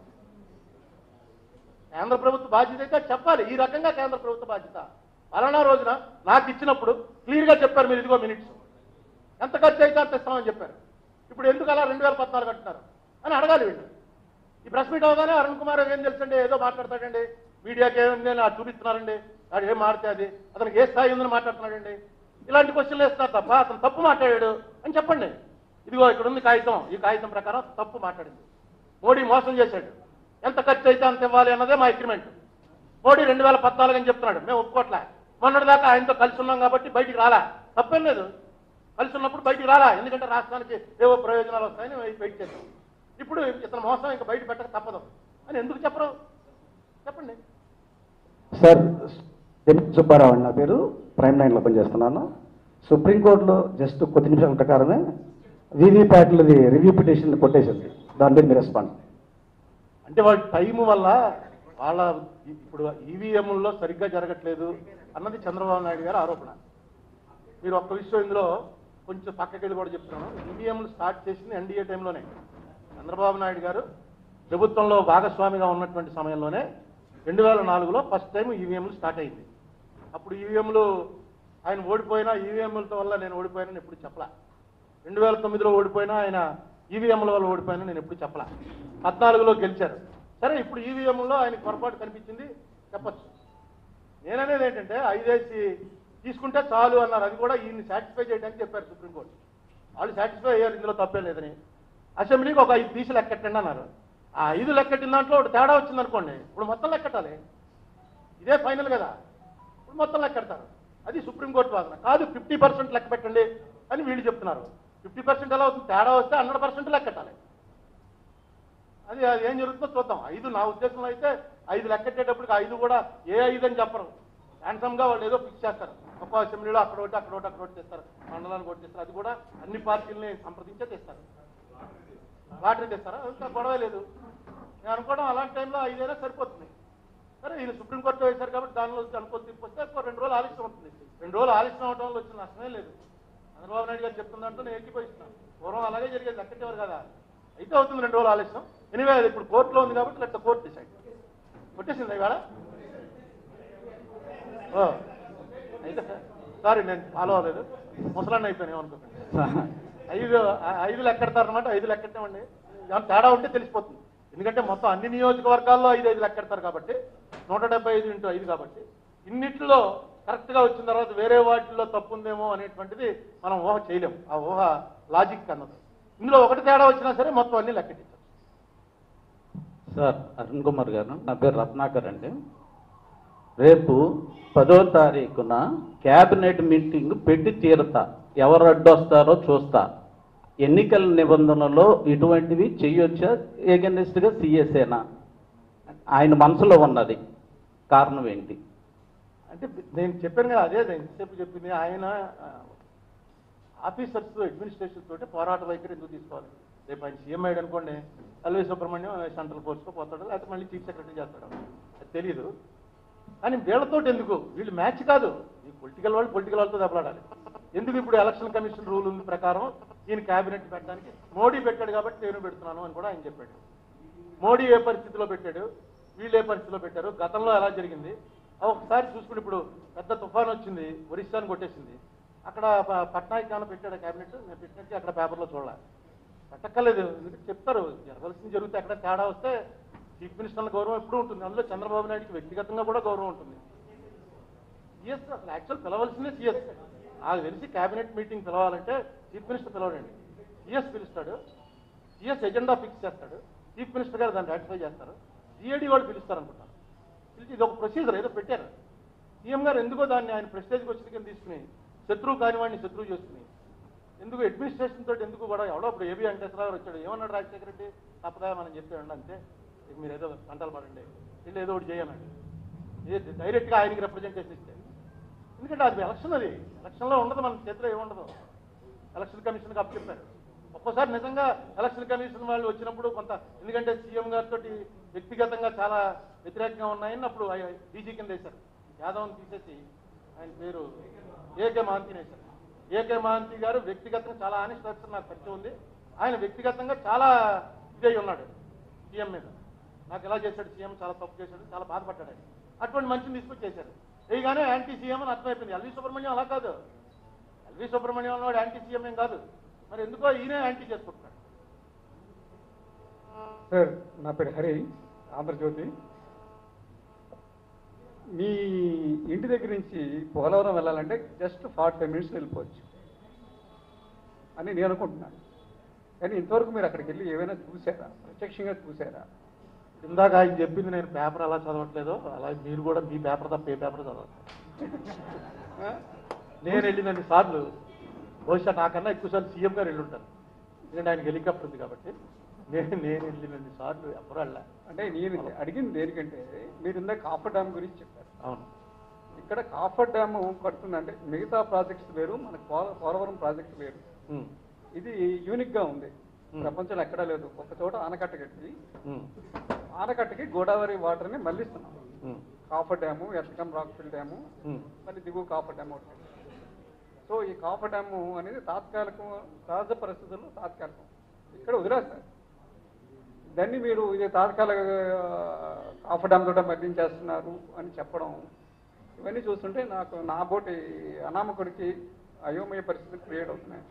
కేంద్ర ప్రభుత్వ బాధ్యత అయితే చెప్పాలి ఈ రకంగా కేంద్ర ప్రభుత్వ బాధ్యత పలానా రోజున నాకు ఇచ్చినప్పుడు క్లియర్గా చెప్పారు మీరు ఇదిగో మినిట్స్ ఎంత ఖర్చు అయితే అంత ఇస్తామని చెప్పారు ఇప్పుడు ఎందుకు అలా రెండు వేల పద్నాలుగు అంటున్నారు అని అడగాలి వీళ్ళు ఈ ప్రెస్ మీట్ అవగానే అరుణ్ కుమార్ ఏం తెలుసండి ఏదో మాట్లాడతాడండి మీడియాకి ఏముంది అని అది చూపిస్తున్నారండి వాడు ఏం మాడితే అది అతనికి ఏ స్థాయి ఉందని మాట్లాడుతున్నాడండి ఇలాంటి క్వశ్చన్లు వేస్తున్నారు తప్ప అతను తప్పు మాట్లాడాడు అని చెప్పండి ఇదిగో ఇక్కడ ఉంది కాగితం ఈ కాగితం ప్రకారం తప్పు మాట్లాడింది మోడీ మోసం చేశాడు ఎంత ఖర్చు అయితే అంత ఇవ్వాలి అన్నదే మా అగ్రిమెంట్ మోడీ రెండు వేల పద్నాలుగు అని చెప్తున్నాడు మేము ఒప్పుకోవట్లే మొన్నటి దాకా ఆయనతో కలిసి ఉన్నాం కాబట్టి బయటికి రాలా తప్పేం లేదు కలిసి ఉన్నప్పుడు బయటికి రాలా ఎందుకంటే రాష్ట్రానికి ఏవో ప్రయోజనాలు వస్తాయని వెయిట్ చేస్తాం ఇప్పుడు ఇతను మోసం ఇంకా బయట పెట్టక తప్పదు అని ఎందుకు చెప్పరు చెప్పండి సార్ ఎన్ సుబ్బారావు అండి నా పేరు ప్రైమ్ నైన్లో పనిచేస్తున్నాను సుప్రీంకోర్టులో జస్ట్ కొద్ది నిమిషాల ప్రకారమే వీవీప్యాట్లది రివ్యూ పిటిషన్ కొట్టేసింది దాని మీద మీ రెస్పాన్స్ అంటే వాళ్ళ టైం వల్ల వాళ్ళ ఇప్పుడు ఈవీఎంల్లో సరిగ్గా జరగట్లేదు అన్నది చంద్రబాబు నాయుడు గారి ఆరోపణ మీరు ఒక్క విషయం ఇందులో కొంచెం పక్కకెళ్ళి కూడా చెప్తున్నాను ఈవీఎంలు స్టార్ట్ చేసింది ఎన్డీఏ టైంలోనే చంద్రబాబు నాయుడు గారు ప్రభుత్వంలో భాగస్వామిగా ఉన్నటువంటి సమయంలోనే రెండు వేల నాలుగులో ఫస్ట్ టైం ఈవీఎంలు స్టార్ట్ అయింది అప్పుడు ఈవీఎంలు ఆయన ఓడిపోయినా ఈవీఎంలతో వల్ల నేను ఓడిపోయానని ఎప్పుడు చెప్పలా రెండు వేల తొమ్మిదిలో ఓడిపోయినా ఆయన ఈవీఎంల వల్ల ఓడిపోయినా నేను ఎప్పుడు చెప్పలా పద్నాలుగులో గెలిచారు సరే ఇప్పుడు ఈవీఎంలో ఆయన పొరపాటు కనిపించింది చెప్పచ్చు నేననేది ఏంటంటే ఐదేసి తీసుకుంటే చాలు అన్నారు అది కూడా ఈయన్ని సాటిస్ఫై చేయడానికి చెప్పారు సుప్రీంకోర్టు వాళ్ళు సాటిస్ఫై అయ్యారు ఇందులో తప్పే లేదని అసెంబ్లీకి ఒక ఐదు తీసి లెక్కెట్టండి అన్నారు ఆ ఐదు లెక్కెట్టిన దాంట్లో ఒకటి తేడా వచ్చింది అనుకోండి ఇప్పుడు మొత్తం లెక్కెట్టాలి ఇదే ఫైనల్ కదా ఇప్పుడు మొత్తం లెక్కెడతారు అది సుప్రీంకోర్టు వాదన కాదు ఫిఫ్టీ పర్సెంట్ లెక్క పెట్టండి అని వీళ్ళు చెప్తున్నారు ఫిఫ్టీ పర్సెంట్ ఎలా అవుతుంది తేడా వస్తే హండ్రెడ్ పర్సెంట్ లెక్కెట్టాలి అది అది ఏం జరుగుతుందో చూద్దాం ఐదు నా ఉద్దేశంలో అయితే ఐదు లెక్కెట్టేటప్పటికి ఐదు కూడా ఏ ఐదు అని చెప్పరు హ్యాండ్సమ్ గా వాళ్ళు ఏదో ఫిక్స్ చేస్తారు ఒక్కో అసెంబ్లీలో అక్కడ ఒకటి అక్కడ ఒకటి అక్కడ ఒకటి తెస్తారు మండలానికి ఒకటి తెస్తారు అది కూడా అన్ని పార్టీలని సంప్రదించే తెస్తారు లాటరీ తెస్తారా ఇంకా గొడవ లేదు నేను అనుకోవడం అలాంటి టైంలో ఐదైనా సరిపోతుంది సరే ఈయన సుప్రీంకోర్టు వేశారు కాబట్టి దానిలో అనుకో తీర్పు వస్తే ఒక రెండు రోజులు ఆలస్యం అవుతుంది రెండు రోజులు ఆలస్యం అవడం వల్ల వచ్చిన నష్టమే లేదు చంద్రబాబు నాయుడు గారు చెప్తుందంటూ నేను ఏకీభవిస్తున్నాను పూర్వం అలాగే జరిగేది లెక్కటేవారు కదా అయితే అవుతుంది రెండు రోజులు ఆలస్యం ఎనివే అది ఇప్పుడు కోర్టులో ఉంది కాబట్టి లెక్క కోర్టు డిసైడ్ కొట్టేసింది ఇవాళ ఓ అయితే సారీ నేను ఫాలో అవ్వలేదు ముసలాన్ని అయిపోయాను ఏమనుకోకండి ఐదు ఆ- ఐదు లెక్కెడతారనమాట ఐదు లెక్కెట్టామండి ఏమైనా తేడా ఉంటే తెలిసిపోతుంది ఎందుకంటే మొత్తం అన్ని నియోజకవర్గాల్లో ఐదు ఐదు లెక్కెడతారు కాబట్టి నూట డెబ్బై ఐదు ఇంటూ ఐదు కాబట్టి ఇన్నిట్లో కరెక్ట్గా వచ్చిన తర్వాత వేరే వాటిల్లో తప్పు ఉందేమో అనేటువంటిది మనం ఊహ చేయలేం ఆ ఊహ లాజిక్ అన్నది ఇందులో ఒకటి తేడా వచ్చినా సరే మొత్తం అన్ని లెక్కెట్టించారు సార్ అరుణ్ కుమార్ గారు నా పేరు రత్నాకర్ అండి రేపు పదో తారీఖున క్యాబినెట్ మీటింగ్ పెట్టి తీరతా ఎవరు అడ్డొస్తారో చూస్తా ఎన్నికల నిబంధనలో ఇటువంటివి చెయ్యొచ్చా ఏగనిస్ట్గా సిఎస్ఏనా ఆయన మనసులో ఉన్నది కారణం ఏంటి అంటే నేను చెప్పాను కదా అదే నేను ఇంతసేపు చెప్పింది ఆయన ఆఫీసర్స్ అడ్మినిస్ట్రేషన్ తోటి పోరాట వైఖరి ఎందుకు తీసుకోవాలి రేపు ఆయన సీఎం అయ్యాడు అనుకోండి ఎల్వి సుబ్రహ్మణ్యం సెంట్రల్ ఫోర్స్లో పోతాడు లేకపోతే మళ్ళీ చీఫ్ సెక్రటరీ చేస్తాడు అది తెలియదు కానీ వీళ్ళతోటి ఎందుకు వీళ్ళు మ్యాచ్ కాదు ఈ పొలిటికల్ వాళ్ళు పొలిటికల్ వాళ్ళతో దెబ్బలాడాలి ఎందుకు ఇప్పుడు ఎలక్షన్ కమిషన్ రూల్ ఉంది ప్రకారం ఈయన క్యాబినెట్ పెట్టడానికి మోడీ పెట్టాడు కాబట్టి నేను పెడుతున్నాను అని కూడా ఆయన చెప్పాడు మోడీ ఏ పరిస్థితిలో పెట్టాడు వీళ్ళు ఏ పరిస్థితిలో పెట్టారు గతంలో ఎలా జరిగింది అవి ఒకసారి చూసుకుని ఇప్పుడు పెద్ద తుఫాన్ వచ్చింది ఒరిస్సాను కొట్టేసింది అక్కడ ప- పట్నాయక్ గాన పెట్టాడు క్యాబినెట్ నేను పెట్టినట్టు అక్కడ పేపర్లో చూడాలి పెట్టక్కర్లేదు ఎందుకంటే చెప్తారు జరగాల్సింది జరిగితే అక్కడ తేడా వస్తే చీఫ్ మినిస్టర్ల గౌరవం ఎప్పుడూ ఉంటుంది అందులో చంద్రబాబు నాయుడుకి వ్యక్తిగతంగా కూడా గౌరవం ఉంటుంది సిఎస్ అసలు యాక్చువల్ పిలవాల్సిందే సిఎస్ నాకు తెలిసి క్యాబినెట్ మీటింగ్ పిలవాలంటే చీఫ్ మినిస్టర్ పిలవడండి సిఎస్ పిలుస్తాడు సిఎస్ ఎజెండా ఫిక్స్ చేస్తాడు చీఫ్ మినిస్టర్ గారు దాన్ని రాటిఫై చేస్తారు సిఐడి వాళ్ళు పిలుస్తారు అనుకుంటాను పిలిచి ఇది ఒక ప్రొసీజర్ ఏదో పెట్టారు సీఎం గారు ఎందుకో దాన్ని ఆయన ప్రెస్టేజ్కి వచ్చిన కింద తీసుకుని శత్రువు కానివాడిని శత్రువు చేసుకుని ఎందుకు అడ్మినిస్ట్రేషన్ తోటి ఎందుకు కూడా ఎవడో ఇప్పుడు ఏబీ వెంకటేశ్వరరావు గారు వచ్చాడు ఏమన్నాడు రాజశేఖర రెడ్డి తప్పదా మనం చెప్పాడు అంతే ఇక మీరు ఏదో పంటలు పడండి వీళ్ళు ఏదో ఒకటి చేయమన్నాడు ఇది డైరెక్ట్గా ఆయనకి రిప్రజెంటేషన్ ఇస్తే ఎందుకంటే అది ఎలక్షన్ అది ఎలక్షన్లో ఉండదు మన చేతిలో ఏముండదు ఎలక్షన్ కమిషన్కి అప్పు చెప్పారు ఒక్కోసారి నిజంగా ఎలక్షన్ కమిషన్ వాళ్ళు వచ్చినప్పుడు కొంత ఎందుకంటే సీఎం గారితో వ్యక్తిగతంగా చాలా వ్యతిరేకంగా ఉన్నాయని అప్పుడు డీజీ కింద వేశారు యాదవ్ని తీసేసి ఆయన పేరు ఏకే మహంతిని వేశారు ఏకే మహంతి గారు వ్యక్తిగతంగా చాలా ఆనెస్ట్ ఆఫీసర్ నాకు పరిచయం ఉంది ఆయన వ్యక్తిగతంగా చాలా ఇదై ఉన్నాడు సీఎం మీద నాకు ఎలా చేశాడు సీఎం చాలా తప్పు చేశాడు చాలా బాధపడ్డాడు ఆయన అటువంటి మంచిని తీసుకొచ్చి చేశారు వేయగానే యాంటీ సీఎం అని అర్థమైపోయింది ఎల్వి సుబ్రహ్మణ్యం అలా కాదు ఎల్వి సుబ్రహ్మణ్యం అన్నవాడు యాంటీ సీఎం ఏం కాదు మరి ఎందుకో ఈయనే యాంటీ చేసుకుంటున్నాడు సార్ నా పేరు హరి ఆంధ్రజ్యోతి మీ ఇంటి దగ్గర నుంచి పోలవరం వెళ్ళాలంటే జస్ట్ ఫార్టీ ఫైవ్ మినిట్స్ వెళ్ళిపోవచ్చు అని నేను అనుకుంటున్నాను కానీ ఇంతవరకు మీరు అక్కడికి వెళ్ళి ఏమైనా చూసారా ప్రత్యక్షంగా చూసారా ఇందాక ఆయన చెప్పింది నేను పేపర్ అలా చదవట్లేదు అలా మీరు కూడా మీ పేపర్ తప్ప ఏ పేపర్ చదవట్లేదు ఆ? నేను వెళ్ళినన్ని సార్లు బహుశా నాకన్నా ఎక్కువసార్లు సీఎం గారు వెళ్ళి ఉంటారు ఎందుకంటే ఆయనకి హెలికాప్టర్ ఉంది కాబట్టి నేను నేను వెళ్ళినన్ని సార్లు ఎవరు వెళ్ళా అంటే నేను అడిగింది దేనికంటే మీరు ఇందాక కాఫర్ డ్యామ్ గురించి చెప్పారు అవును ఇక్కడ కాఫర్ డ్యామ్ కడుతుందంటే మిగతా ప్రాజెక్ట్స్ వేరు మన పోల- పోలవరం ప్రాజెక్ట్ వేరు ఉమ్, ఇది యూనిక్ గా ఉంది Hmm. ప్రపంచంలో ఎక్కడా లేదు ఒక చోట ఆనకట్ట కట్టి ఉమ్, ఆనకట్టకి గోదావరి వాటర్ని మళ్ళిస్తున్నాం ఉమ్, coffer dam earth cum rockfill dam ఉమ్, మళ్ళీ దిగువ కాఫర్ డ్యామ్ ఒకటి సో ఈ కాఫర్ డ్యాము అనేది తాత్కాలికం సహజ పరిస్థితుల్లో తాత్కాలికం ఇక్కడ వదిలేస్తారు దాన్ని మీరు ఇది తాత్కాలిక కాఫర్ డ్యామ్ తోట మళ్లించేస్తున్నారు అని చెప్పడం ఇవన్నీ చూస్తుంటే నాకు నా బోటి అనామకుడికి అయోమయ పరిస్థితులు క్రియేట్ అవుతున్నాయి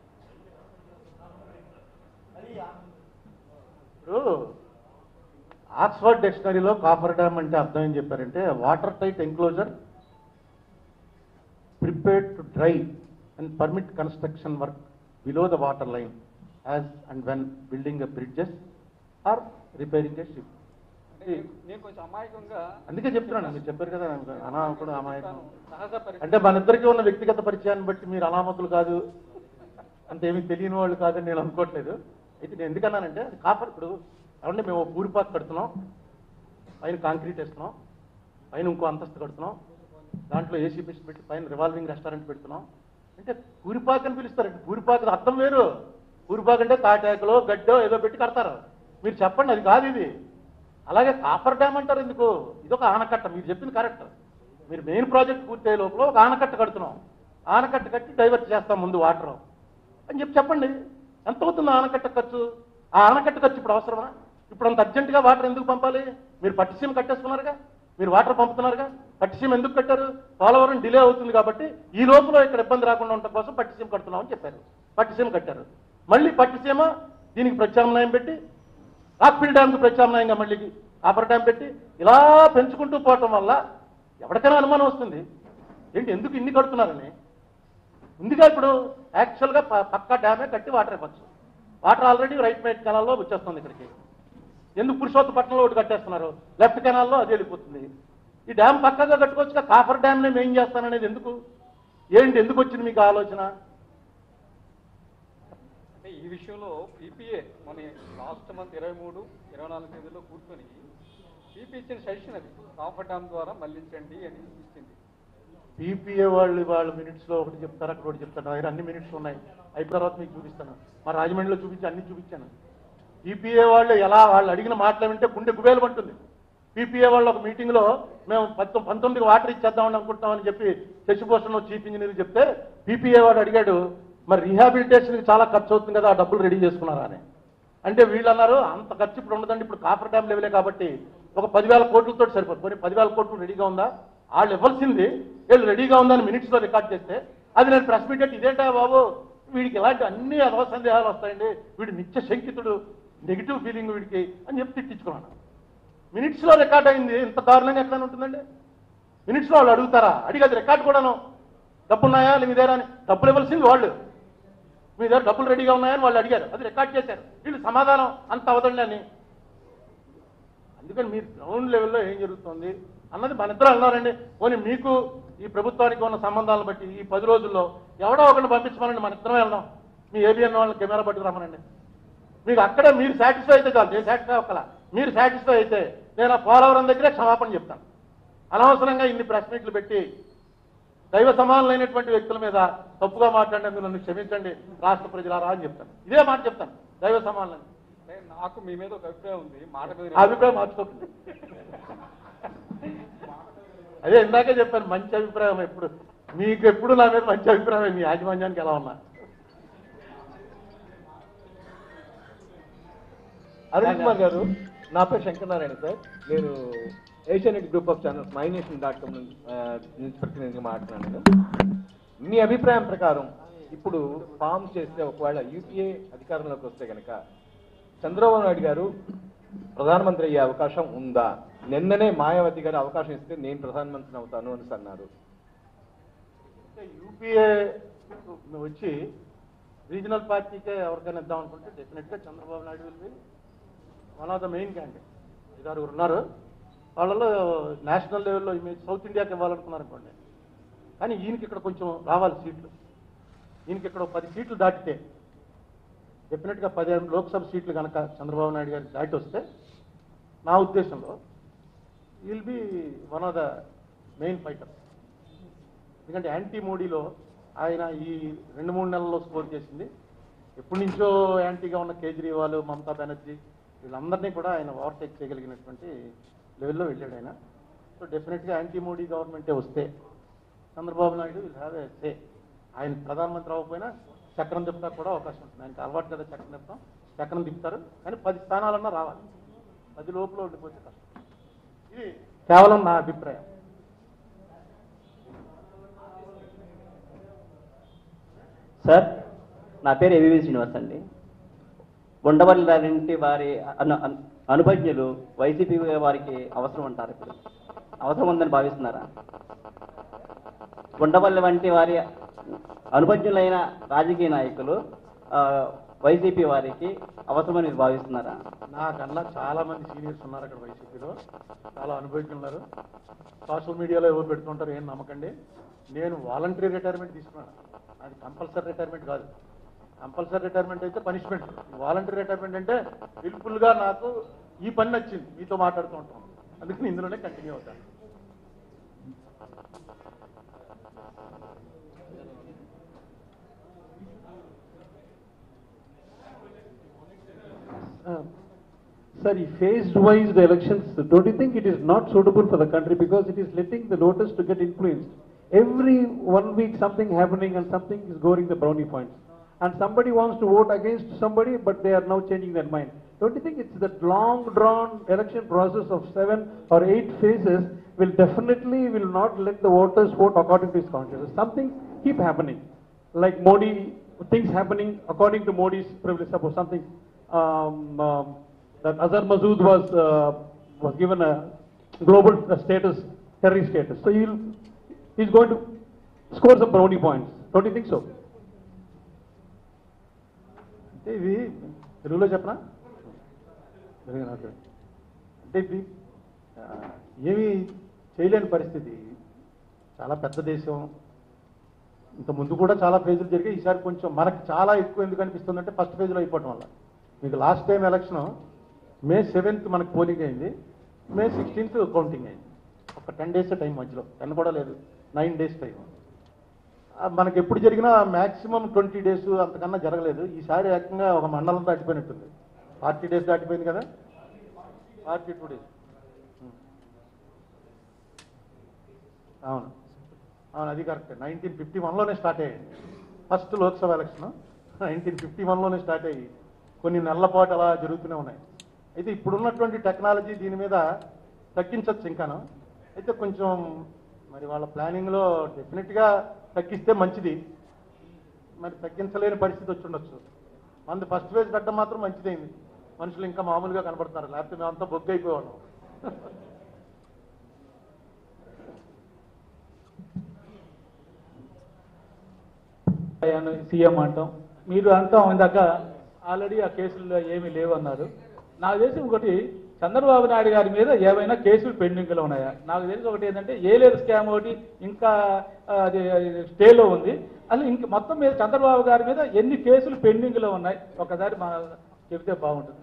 ఇప్పుడు ఆక్స్ఫర్డ్ డిక్షనరీలో కాఫర్ డ్యామ్ అంటే అర్థం ఏం చెప్పారంటే water tight enclosure prepared to dry and permit construction work below the water line as and when building a bridges or repairing a ship అంటే నేను కొంచెం అమాయకంగా అందుకే చెప్తున్నాను మీరు చెప్పారు కదా అనామకుడు అమాయకం సహజ పరిస్థితి అంటే మన ఇద్దరికి ఉన్న వ్యక్తిగత పరిచయాన్ని బట్టి మీరు అనామకులు కాదు అంతేమీ తెలియని వాళ్ళు కాదని నేను అనుకోవట్లేదు అయితే నేను ఎందుకన్నానంటే అది కాపర్ ఇప్పుడు ఏమంటే మేము పూరిపాత కడుతున్నాం పైన కాంక్రీట్ వేస్తున్నాం పైన ఇంకో అంతస్తు కడుతున్నాం దాంట్లో ఏసీ మిషన్ పెట్టి పైన రివాల్వింగ్ రెస్టారెంట్ పెడుతున్నాం అంటే పూరిపాక అని పిలుస్తారండి పూరిపాక అర్థం వేరు పూరిపాక అంటే తాటాకులో గడ్డో ఏదో పెట్టి కడతారు మీరు చెప్పండి అది కాదు ఇది అలాగే కాఫర్ డ్యామ్ అంటారు ఎందుకు ఇదొక ఆనకట్ట మీరు చెప్పింది కరెక్ట్ మీరు మెయిన్ ప్రాజెక్ట్ పూర్తయ్యే లోపల ఒక ఆనకట్ట కడుతున్నాం ఆనకట్ట కట్టి డైవర్ట్ చేస్తాం ముందు వాటర్ అని చెప్పి చెప్పండి ఎంత అవుతుంది ఆనకట్ట ఖర్చు ఆ ఆనకట్ట ఖర్చు ఇప్పుడు అవసరమా ఇప్పుడు అంత అర్జెంటుగా వాటర్ ఎందుకు పంపాలి మీరు పట్టిసీమ కట్టేస్తున్నారుగా మీరు వాటర్ పంపుతున్నారుగా పట్టిసీమ ఎందుకు కట్టారు పోలవరం డిలే అవుతుంది కాబట్టి ఈ లోపల ఇక్కడ ఇబ్బంది రాకుండా ఉండటం కోసం పట్టిసీమ కడుతున్నామని చెప్పారు పట్టిసీమ కట్టారు మళ్ళీ పట్టిసీమ దీనికి ప్రత్యామ్నాయం పెట్టి రాక్ఫిల్ డ్యామ్కి ప్రత్యామ్నాయంగా మళ్ళీ కాపర్ డ్యామ్ పెట్టి ఇలా పెంచుకుంటూ పోవటం వల్ల ఎవరికైనా అనుమానం వస్తుంది ఏంటి ఎందుకు ఇన్ని కడుతున్నారని ముందుగా ఇప్పుడు యాక్చువల్గా ప- పక్కా డ్యామే కట్టి వాటర్ ఇవ్వచ్చు వాటర్ ఆల్రెడీ రైట్ మైట్ కెనాల్లో వచ్చేస్తుంది ఇక్కడికి ఎందుకు పురుషోత్తపట్నంలో ఒకటి కట్టేస్తున్నారు లెఫ్ట్ కెనాల్లో అది వెళ్ళిపోతుంది ఈ డ్యామ్ పక్కగా కట్టుకోవచ్చుగా కాఫర్ డ్యామ్ నేను ఏం చేస్తాననేది ఎందుకు ఏంటి ఎందుకు వచ్చింది మీకు ఆలోచన అంటే ఈ విషయంలో పీపీఏ మన లాస్ట్ మంత్ ఇరవై మూడు ఇరవై నాలుగు తేదీలో కూర్చొని పీపీ ఇచ్చిన సజెషన్ అది కాఫర్ డ్యామ్ ద్వారా మళ్లించండి అని ఇచ్చింది పీపీఏ వాళ్ళు వాళ్ళ మినిట్స్ లో ఒకటి చెప్తారు అక్కడ ఒకటి చెప్తారు నా దగ్గర అన్ని మినిట్స్ ఉన్నాయి అయిపోయిన తర్వాత మీకు చూపిస్తాను మా రాజమండ్రిలో చూపించి అన్ని చూపించాను పీపీఏ వాళ్ళు ఎలా వాళ్ళు అడిగిన మాటలు వింటే గుండె గుబేలు పడుతుంది పీపీఏ వాళ్ళు ఒక మీటింగ్ లో మేము పంతొమ్మిది పంతొమ్మిది వాటర్ ఇచ్చేద్దామని అనుకుంటున్నామని చెప్పి శశిభూషణ్ చీఫ్ ఇంజనీర్ చెప్తే పీపీఏ వాడు అడిగాడు మరి రీహాబిలిటేషన్కి చాలా ఖర్చు అవుతుంది కదా ఆ డబ్బులు రెడీ చేసుకున్నారా అని అంటే వీళ్ళు అన్నారు అంత ఖర్చు ఇప్పుడు ఉండదండి ఇప్పుడు కాఫర్ డ్యామ్ లెవెలే కాబట్టి ఒక పదివేల కోట్లతో సరిపోతుంది కొన్ని పదివేల కోట్లు రెడీగా ఉందా వాళ్ళు ఇవ్వాల్సింది వీళ్ళు రెడీగా ఉందని మినిట్స్ లో రికార్డ్ చేస్తే అది నేను ప్రెస్ మీట్ అంటే ఇదేంటా బాబు వీడికి ఇలాంటి అన్ని అదవ సందేహాలు వస్తాయండి వీడు నిత్య శంకితుడు నెగిటివ్ ఫీలింగ్ వీడికి అని చెప్పి తిట్టించుకున్నాను మినిట్స్ లో రికార్డ్ అయింది ఇంత దారుణంగా ఎట్లా ఉంటుందండి మినిట్స్ లో వాళ్ళు అడుగుతారా అడిగి అది రికార్డ్ కూడాను డబ్బులున్నాయా మీ దగ్గర అని డబ్బులు ఇవ్వాల్సింది వాళ్ళు మీ దగ్గర డబ్బులు రెడీగా ఉన్నాయని వాళ్ళు అడిగారు అది రికార్డ్ చేశారు వీళ్ళు సమాధానం అంత అవదండి అని అందుకని మీరు గ్రౌండ్ లెవెల్లో ఏం జరుగుతుంది అన్నది మన ఇద్దరు అన్నారండి పోనీ మీకు ఈ ప్రభుత్వానికి ఉన్న సంబంధాలను బట్టి ఈ పది రోజుల్లో ఎవడో ఒకరిని పంపించమనండి మన ఇద్దరం వెళ్దాం మీ ఏబిఎన్ వాళ్ళని కెమెరా పట్టుకురమ్మనండి మీకు అక్కడే మీరు సాటిస్ఫై అయితే చాలు నేను సాటిస్ఫై అవ్వకల మీరు సాటిస్ఫై అయితే నేను ఆ పోలవరం దగ్గరే క్షమాపణ చెప్తాను అనవసరంగా ఇన్ని ప్రెస్ మీట్లు పెట్టి దైవ సమానులైనటువంటి వ్యక్తుల మీద తప్పుగా మాట్లాడినందుకు నన్ను క్షమించండి రాష్ట్ర ప్రజలారా అని చెప్తాను ఇదే మాట చెప్తాను దైవ సమానులని అంటే నాకు మీ మీద ఒక అభిప్రాయం ఉంది మాట మీద ఆ అభిప్రాయం మార్చుకోకండి అదే ఇందాకే చెప్పాను మంచి అభిప్రాయం ఎప్పుడు మీకు ఎప్పుడు నా మీద మంచి అభిప్రాయం మీ యాజమాన్యానికి ఎలా ఉన్నా అరుణ్ కుమార్ గారు నా పేరు శంకరనారాయణ సార్ నేను Asianet group of channels my nation dot com నుంచి ప్రతినిధిగా మాట్లాడుతున్నాను మీ అభిప్రాయం ప్రకారం ఇప్పుడు ఫామ్స్ చేస్తే ఒకవేళ యూపీఏ అధికారంలోకి వస్తే కనుక చంద్రబాబు నాయుడు గారు ప్రధానమంత్రి అయ్యే అవకాశం ఉందా నిన్ననే మాయావతి గారు అవకాశం ఇస్తే నేను ప్రధానమంత్రిని అవుతాను అని అన్నారు అంటే యూపీఏ వచ్చి రీజనల్ పార్టీకే ఎవరికైనా ఇద్దాం అనుకుంటే డెఫినెట్గా Chandrababu Naidu will be one of the main candidate ఐదారు ఉన్నారు వాళ్ళలో నేషనల్ లెవెల్లో ఇమేజ్ సౌత్ ఇండియాకి ఇవ్వాలనుకున్నారు అనుకోండి కానీ ఈయనకి ఇక్కడ కొంచెం రావాలి సీట్లు ఈయనకి ఇక్కడ ఒక పది సీట్లు దాటితే డెఫినెట్గా పదిహేను లోక్సభ సీట్లు కనుక చంద్రబాబు నాయుడు గారికి దాటి వస్తే నా ఉద్దేశంలో will be one of the main fighters ఎందుకంటే యాంటీ మోడీలో ఆయన ఈ రెండు మూడు నెలల్లో స్కోర్ చేసింది ఎప్పటి నుంచో యాంటీగా ఉన్న కేజ్రీవాల్ మమతా బెనర్జీ వీళ్ళందరినీ కూడా ఆయన ఓవర్టేక్ చేయగలిగినటువంటి లెవెల్లో వెళ్ళాడు ఆయన సో డెఫినెట్గా యాంటీ మోడీ గవర్నమెంటే వస్తే Chandrababu Naidu will have a say ఆయన ప్రధానమంత్రి అవ్వకపోయినా చక్రం తిప్పుతా కూడా అవకాశం ఉంటుంది ఆయనకి అలవాటు కదా చక్రం తిప్పుతాం చక్రం తిప్పుతారు కానీ పది స్థానాలన్నా రావాలి పది లోపల ఉండిపోతే కష్టం ఇది కేవలం నా అభిప్రాయం సార్ నా పేరు ఏవివి శ్రీనివాస్ అండి ఉండవల్లి లాంటి వారి అను అను- అనుభజ్ఞులు వైసీపీ వారికి అవసరం అంటారు ఇప్పుడు అవసరం ఉందని భావిస్తున్నారా ఉండవల్లి వంటి వారి అనుభజ్ఞులైన రాజకీయ నాయకులు ఆ, వైసీపీ వారికి అవసరమని మీరు భావిస్తున్నారా నాకన్నా చాలా మంది సీనియర్స్ ఉన్నారు అక్కడ వైసీపీలో చాలా అనుభవించి ఉన్నారు సోషల్ మీడియాలో ఎవరు పెడుతుంటారు ఏం నమ్మకండి నేను వాలంటరీ రిటైర్మెంట్ తీసుకున్నాను అది కంపల్సరీ రిటైర్మెంట్ కాదు కంపల్సరీ రిటైర్మెంట్ అయితే పనిష్మెంట్ వాలంటరీ రిటైర్మెంట్ అంటే విల్ఫుల్గా నాకు ఈ పని నచ్చింది మీతో మాట్లాడుతూ ఉంటాం అందుకని ఇందులోనే కంటిన్యూ అవుతాను Sir, if phased-wise the elections, don't you think it is not suitable for the country because it is letting the voters to get influenced? Every one week something happening and something is scoring the brownie points. And somebody wants to vote against somebody, but they are now changing their mind. Don't you think it's that long-drawn election process of seven or eight phases will definitely will not let the voters vote according to his conscience? Something keep happening, like Modi, things happening according to Modi's privilege. Suppose something um, um, that Azhar Masood was uh, was given a global uh, status, terrorist status. So he'll he's going to score some brownie points. Don't you think so? అంటే ఇది తెలుగులో చెప్పనా తెలుగు నాకు అంటే ఇది ఆ, ఏమీ చేయలేని పరిస్థితి చాలా పెద్ద దేశం ఇంత ముందు కూడా చాలా ఫేజులు జరిగాయి ఈసారి కొంచెం మనకు చాలా ఎక్కువ ఎందుకు అనిపిస్తుందంటే ఫస్ట్ ఫేజ్లో అయిపోవటం వల్ల మీకు last time election May seventh మనకు పోలింగ్ అయింది మే సిక్స్టీన్త్ కౌంటింగ్ అయింది ఒక టెన్ డేస్ టైం మధ్యలో టెన్ కూడా లేదు నైన్ డేస్ టైం ఆ, మనకి ఎప్పుడు జరిగినా మాక్సిమం ట్వంటీ డేస్ అంతకన్నా జరగలేదు ఈసారి ఏకంగా ఒక మండలం దాటిపోయినట్టుంది ఫార్టీ డేస్ దాటిపోయింది కదా ఫార్టీ టూ డేస్ అవును అవును అది కరెక్ట్ నైన్టీన్ ఫిఫ్టీ వన్లోనే స్టార్ట్ అయ్యాయి first Lok Sabha election nineteen fifty వన్లోనే స్టార్ట్ అయ్యి కొన్ని నెలల పాటు అలా జరుగుతూనే ఉన్నాయి అయితే ఇప్పుడున్నటువంటి టెక్నాలజీ దీని మీద తగ్గించవచ్చు ఇంకాను అయితే కొంచెం మరి వాళ్ళ ప్లానింగ్లో డెఫినెట్గా తగ్గిస్తే మంచిది మరి తగ్గించలేని పరిస్థితి వచ్చి ఉండొచ్చు మంది ఫస్ట్ ఫేజ్ పెట్టడం మాత్రం మంచిదైంది మనుషులు ఇంకా మామూలుగా కనబడుతున్నారు లేకపోతే మేమంతా బొగ్గు అయిపోయేవాళ్ళం అయ్యాను సీఎం అంటాం మీరు అంటాం ఇందాక ఆల్రెడీ ఆ కేసుల్లో ఏమీ లేవన్నారు నాకు తెలిసి ఒకటి చంద్రబాబు నాయుడు గారి మీద ఏమైనా కేసులు పెండింగ్లో ఉన్నాయా నాకు తెలిసి ఒకటి ఏంటంటే ఏలేరు స్కామ్ ఒకటి ఇంకా ఆ, అది స్టేలో ఉంది అసలు ఇంక మొత్తం మీద చంద్రబాబు గారి మీద ఎన్ని కేసులు పెండింగ్లో ఉన్నాయి ఒకసారి మా చెబితే బాగుంటుంది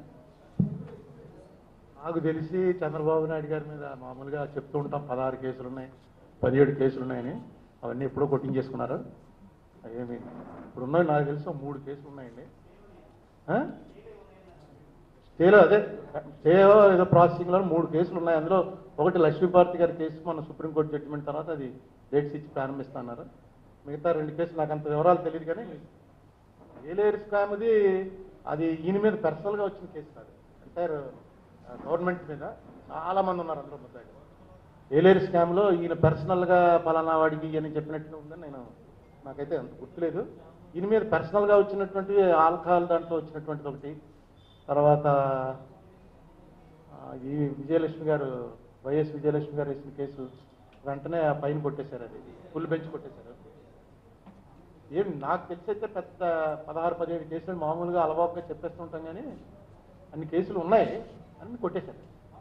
నాకు తెలిసి చంద్రబాబు నాయుడు గారి మీద మామూలుగా చెప్తూ ఉంటాం పదహారు కేసులు ఉన్నాయి పదిహేడు కేసులు ఉన్నాయని అవన్నీ ఎప్పుడో కొట్టించేసుకున్నారు ఏమి ఇప్పుడు ఉన్నాయి నాకు తెలిసి ఒక మూడు కేసులు ఉన్నాయండి ఆ? స్టేలో అదే స్టేలో ఏదో ప్రాసెసింగ్లో మూడు కేసులు ఉన్నాయి అందులో ఒకటి లక్ష్మీభారతి గారి కేసు మన సుప్రీంకోర్టు జడ్జిమెంట్ తర్వాత అది డేట్స్ ఇచ్చి ప్రారంభిస్తున్నారు మిగతా రెండు కేసులు నాకు అంత వివరాలు తెలియదు కానీ ఏలేరు స్కామ్ది అది ఈయన మీద పర్సనల్గా వచ్చిన కేసు కాదు ఎంటైర్ గవర్నమెంట్ మీద చాలా మంది ఉన్నారు అందులో ముద్దాయిలు ఏలేరు స్కామ్లో ఈయన పర్సనల్గా పలానా వాడికి అని చెప్పినట్టు ఉందని నేను నాకైతే అంత గుర్తులేదు ఈయన మీద పర్సనల్గా వచ్చినటువంటి ఆల్కహాల్ దాంట్లో వచ్చినటువంటిది ఒకటి తర్వాత ఆ, ఈ విజయలక్ష్మి గారు వైఎస్ విజయలక్ష్మి గారు వేసిన కేసు వెంటనే ఆ పైన కొట్టేశారు అది ఫుల్ బెంచ్ కొట్టేశారు ఏం నాకు తెలిసి అయితే పెద్ద పదహారు పదిహేడు కేసులు మామూలుగా అలవాటుగా చెప్పేస్తుంటాం కానీ అన్ని కేసులు ఉన్నాయి అన్ని కొట్టేశారు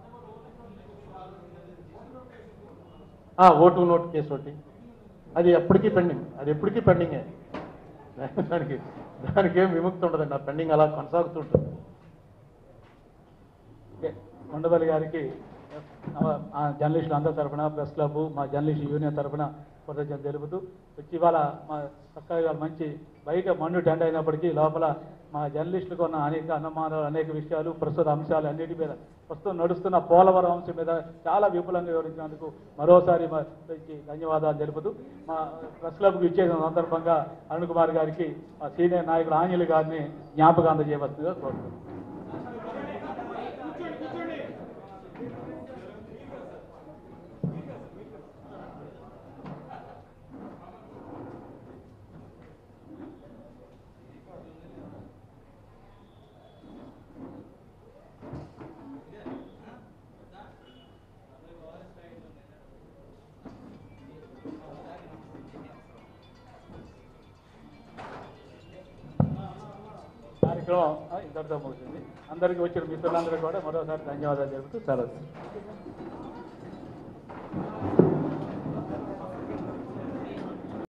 ఆ, ఓటు నోటు కేసు ఒకటి అది ఎప్పటికీ పెండింగ్ అది ఎప్పటికీ పెండింగే దానికి దానికి ఏం విముక్తి ఉండదండి ఆ పెండింగ్ అలా కొనసాగుతుంటుంది ఓకే ఉండవల్లి గారికి ఆ, ఆ జర్నలిస్టులు అందరి తరఫున ప్రెస్ క్లబ్ మా జర్నలిస్ట్ యూనియన్ తరఫున కృతజ్ఞత తెలుపుతూ వచ్చి ఇవాళ మా చక్కగా ఇవాళ మంచి బయట మండు టెండ్ అయినప్పటికీ లోపల మా జర్నలిస్టులకు ఉన్న అనేక అనుమానాలు అనేక విషయాలు ప్రస్తుత అంశాలు అన్నిటి మీద ప్రస్తుతం నడుస్తున్న పోలవరం అంశం మీద చాలా విపులంగా వివరించినందుకు మరోసారి మా వచ్చి ధన్యవాదాలు తెలుపుతూ మా ప్రెస్ క్లబ్కి ఇచ్చేసిన సందర్భంగా అరుణ్ కుమార్ గారికి మా సీనియర్ నాయకుడు ఆంజలి గారిని జ్ఞాపకం అందజేయవలసిందిగా కోరుతున్నాను కార్యక్రమం ఆ, ఇంతటితో ముగిసింది అందరికీ వచ్చిన మిత్రులందరూ కూడా మరోసారి ధన్యవాదాలు తెలుపుతూ సెలవు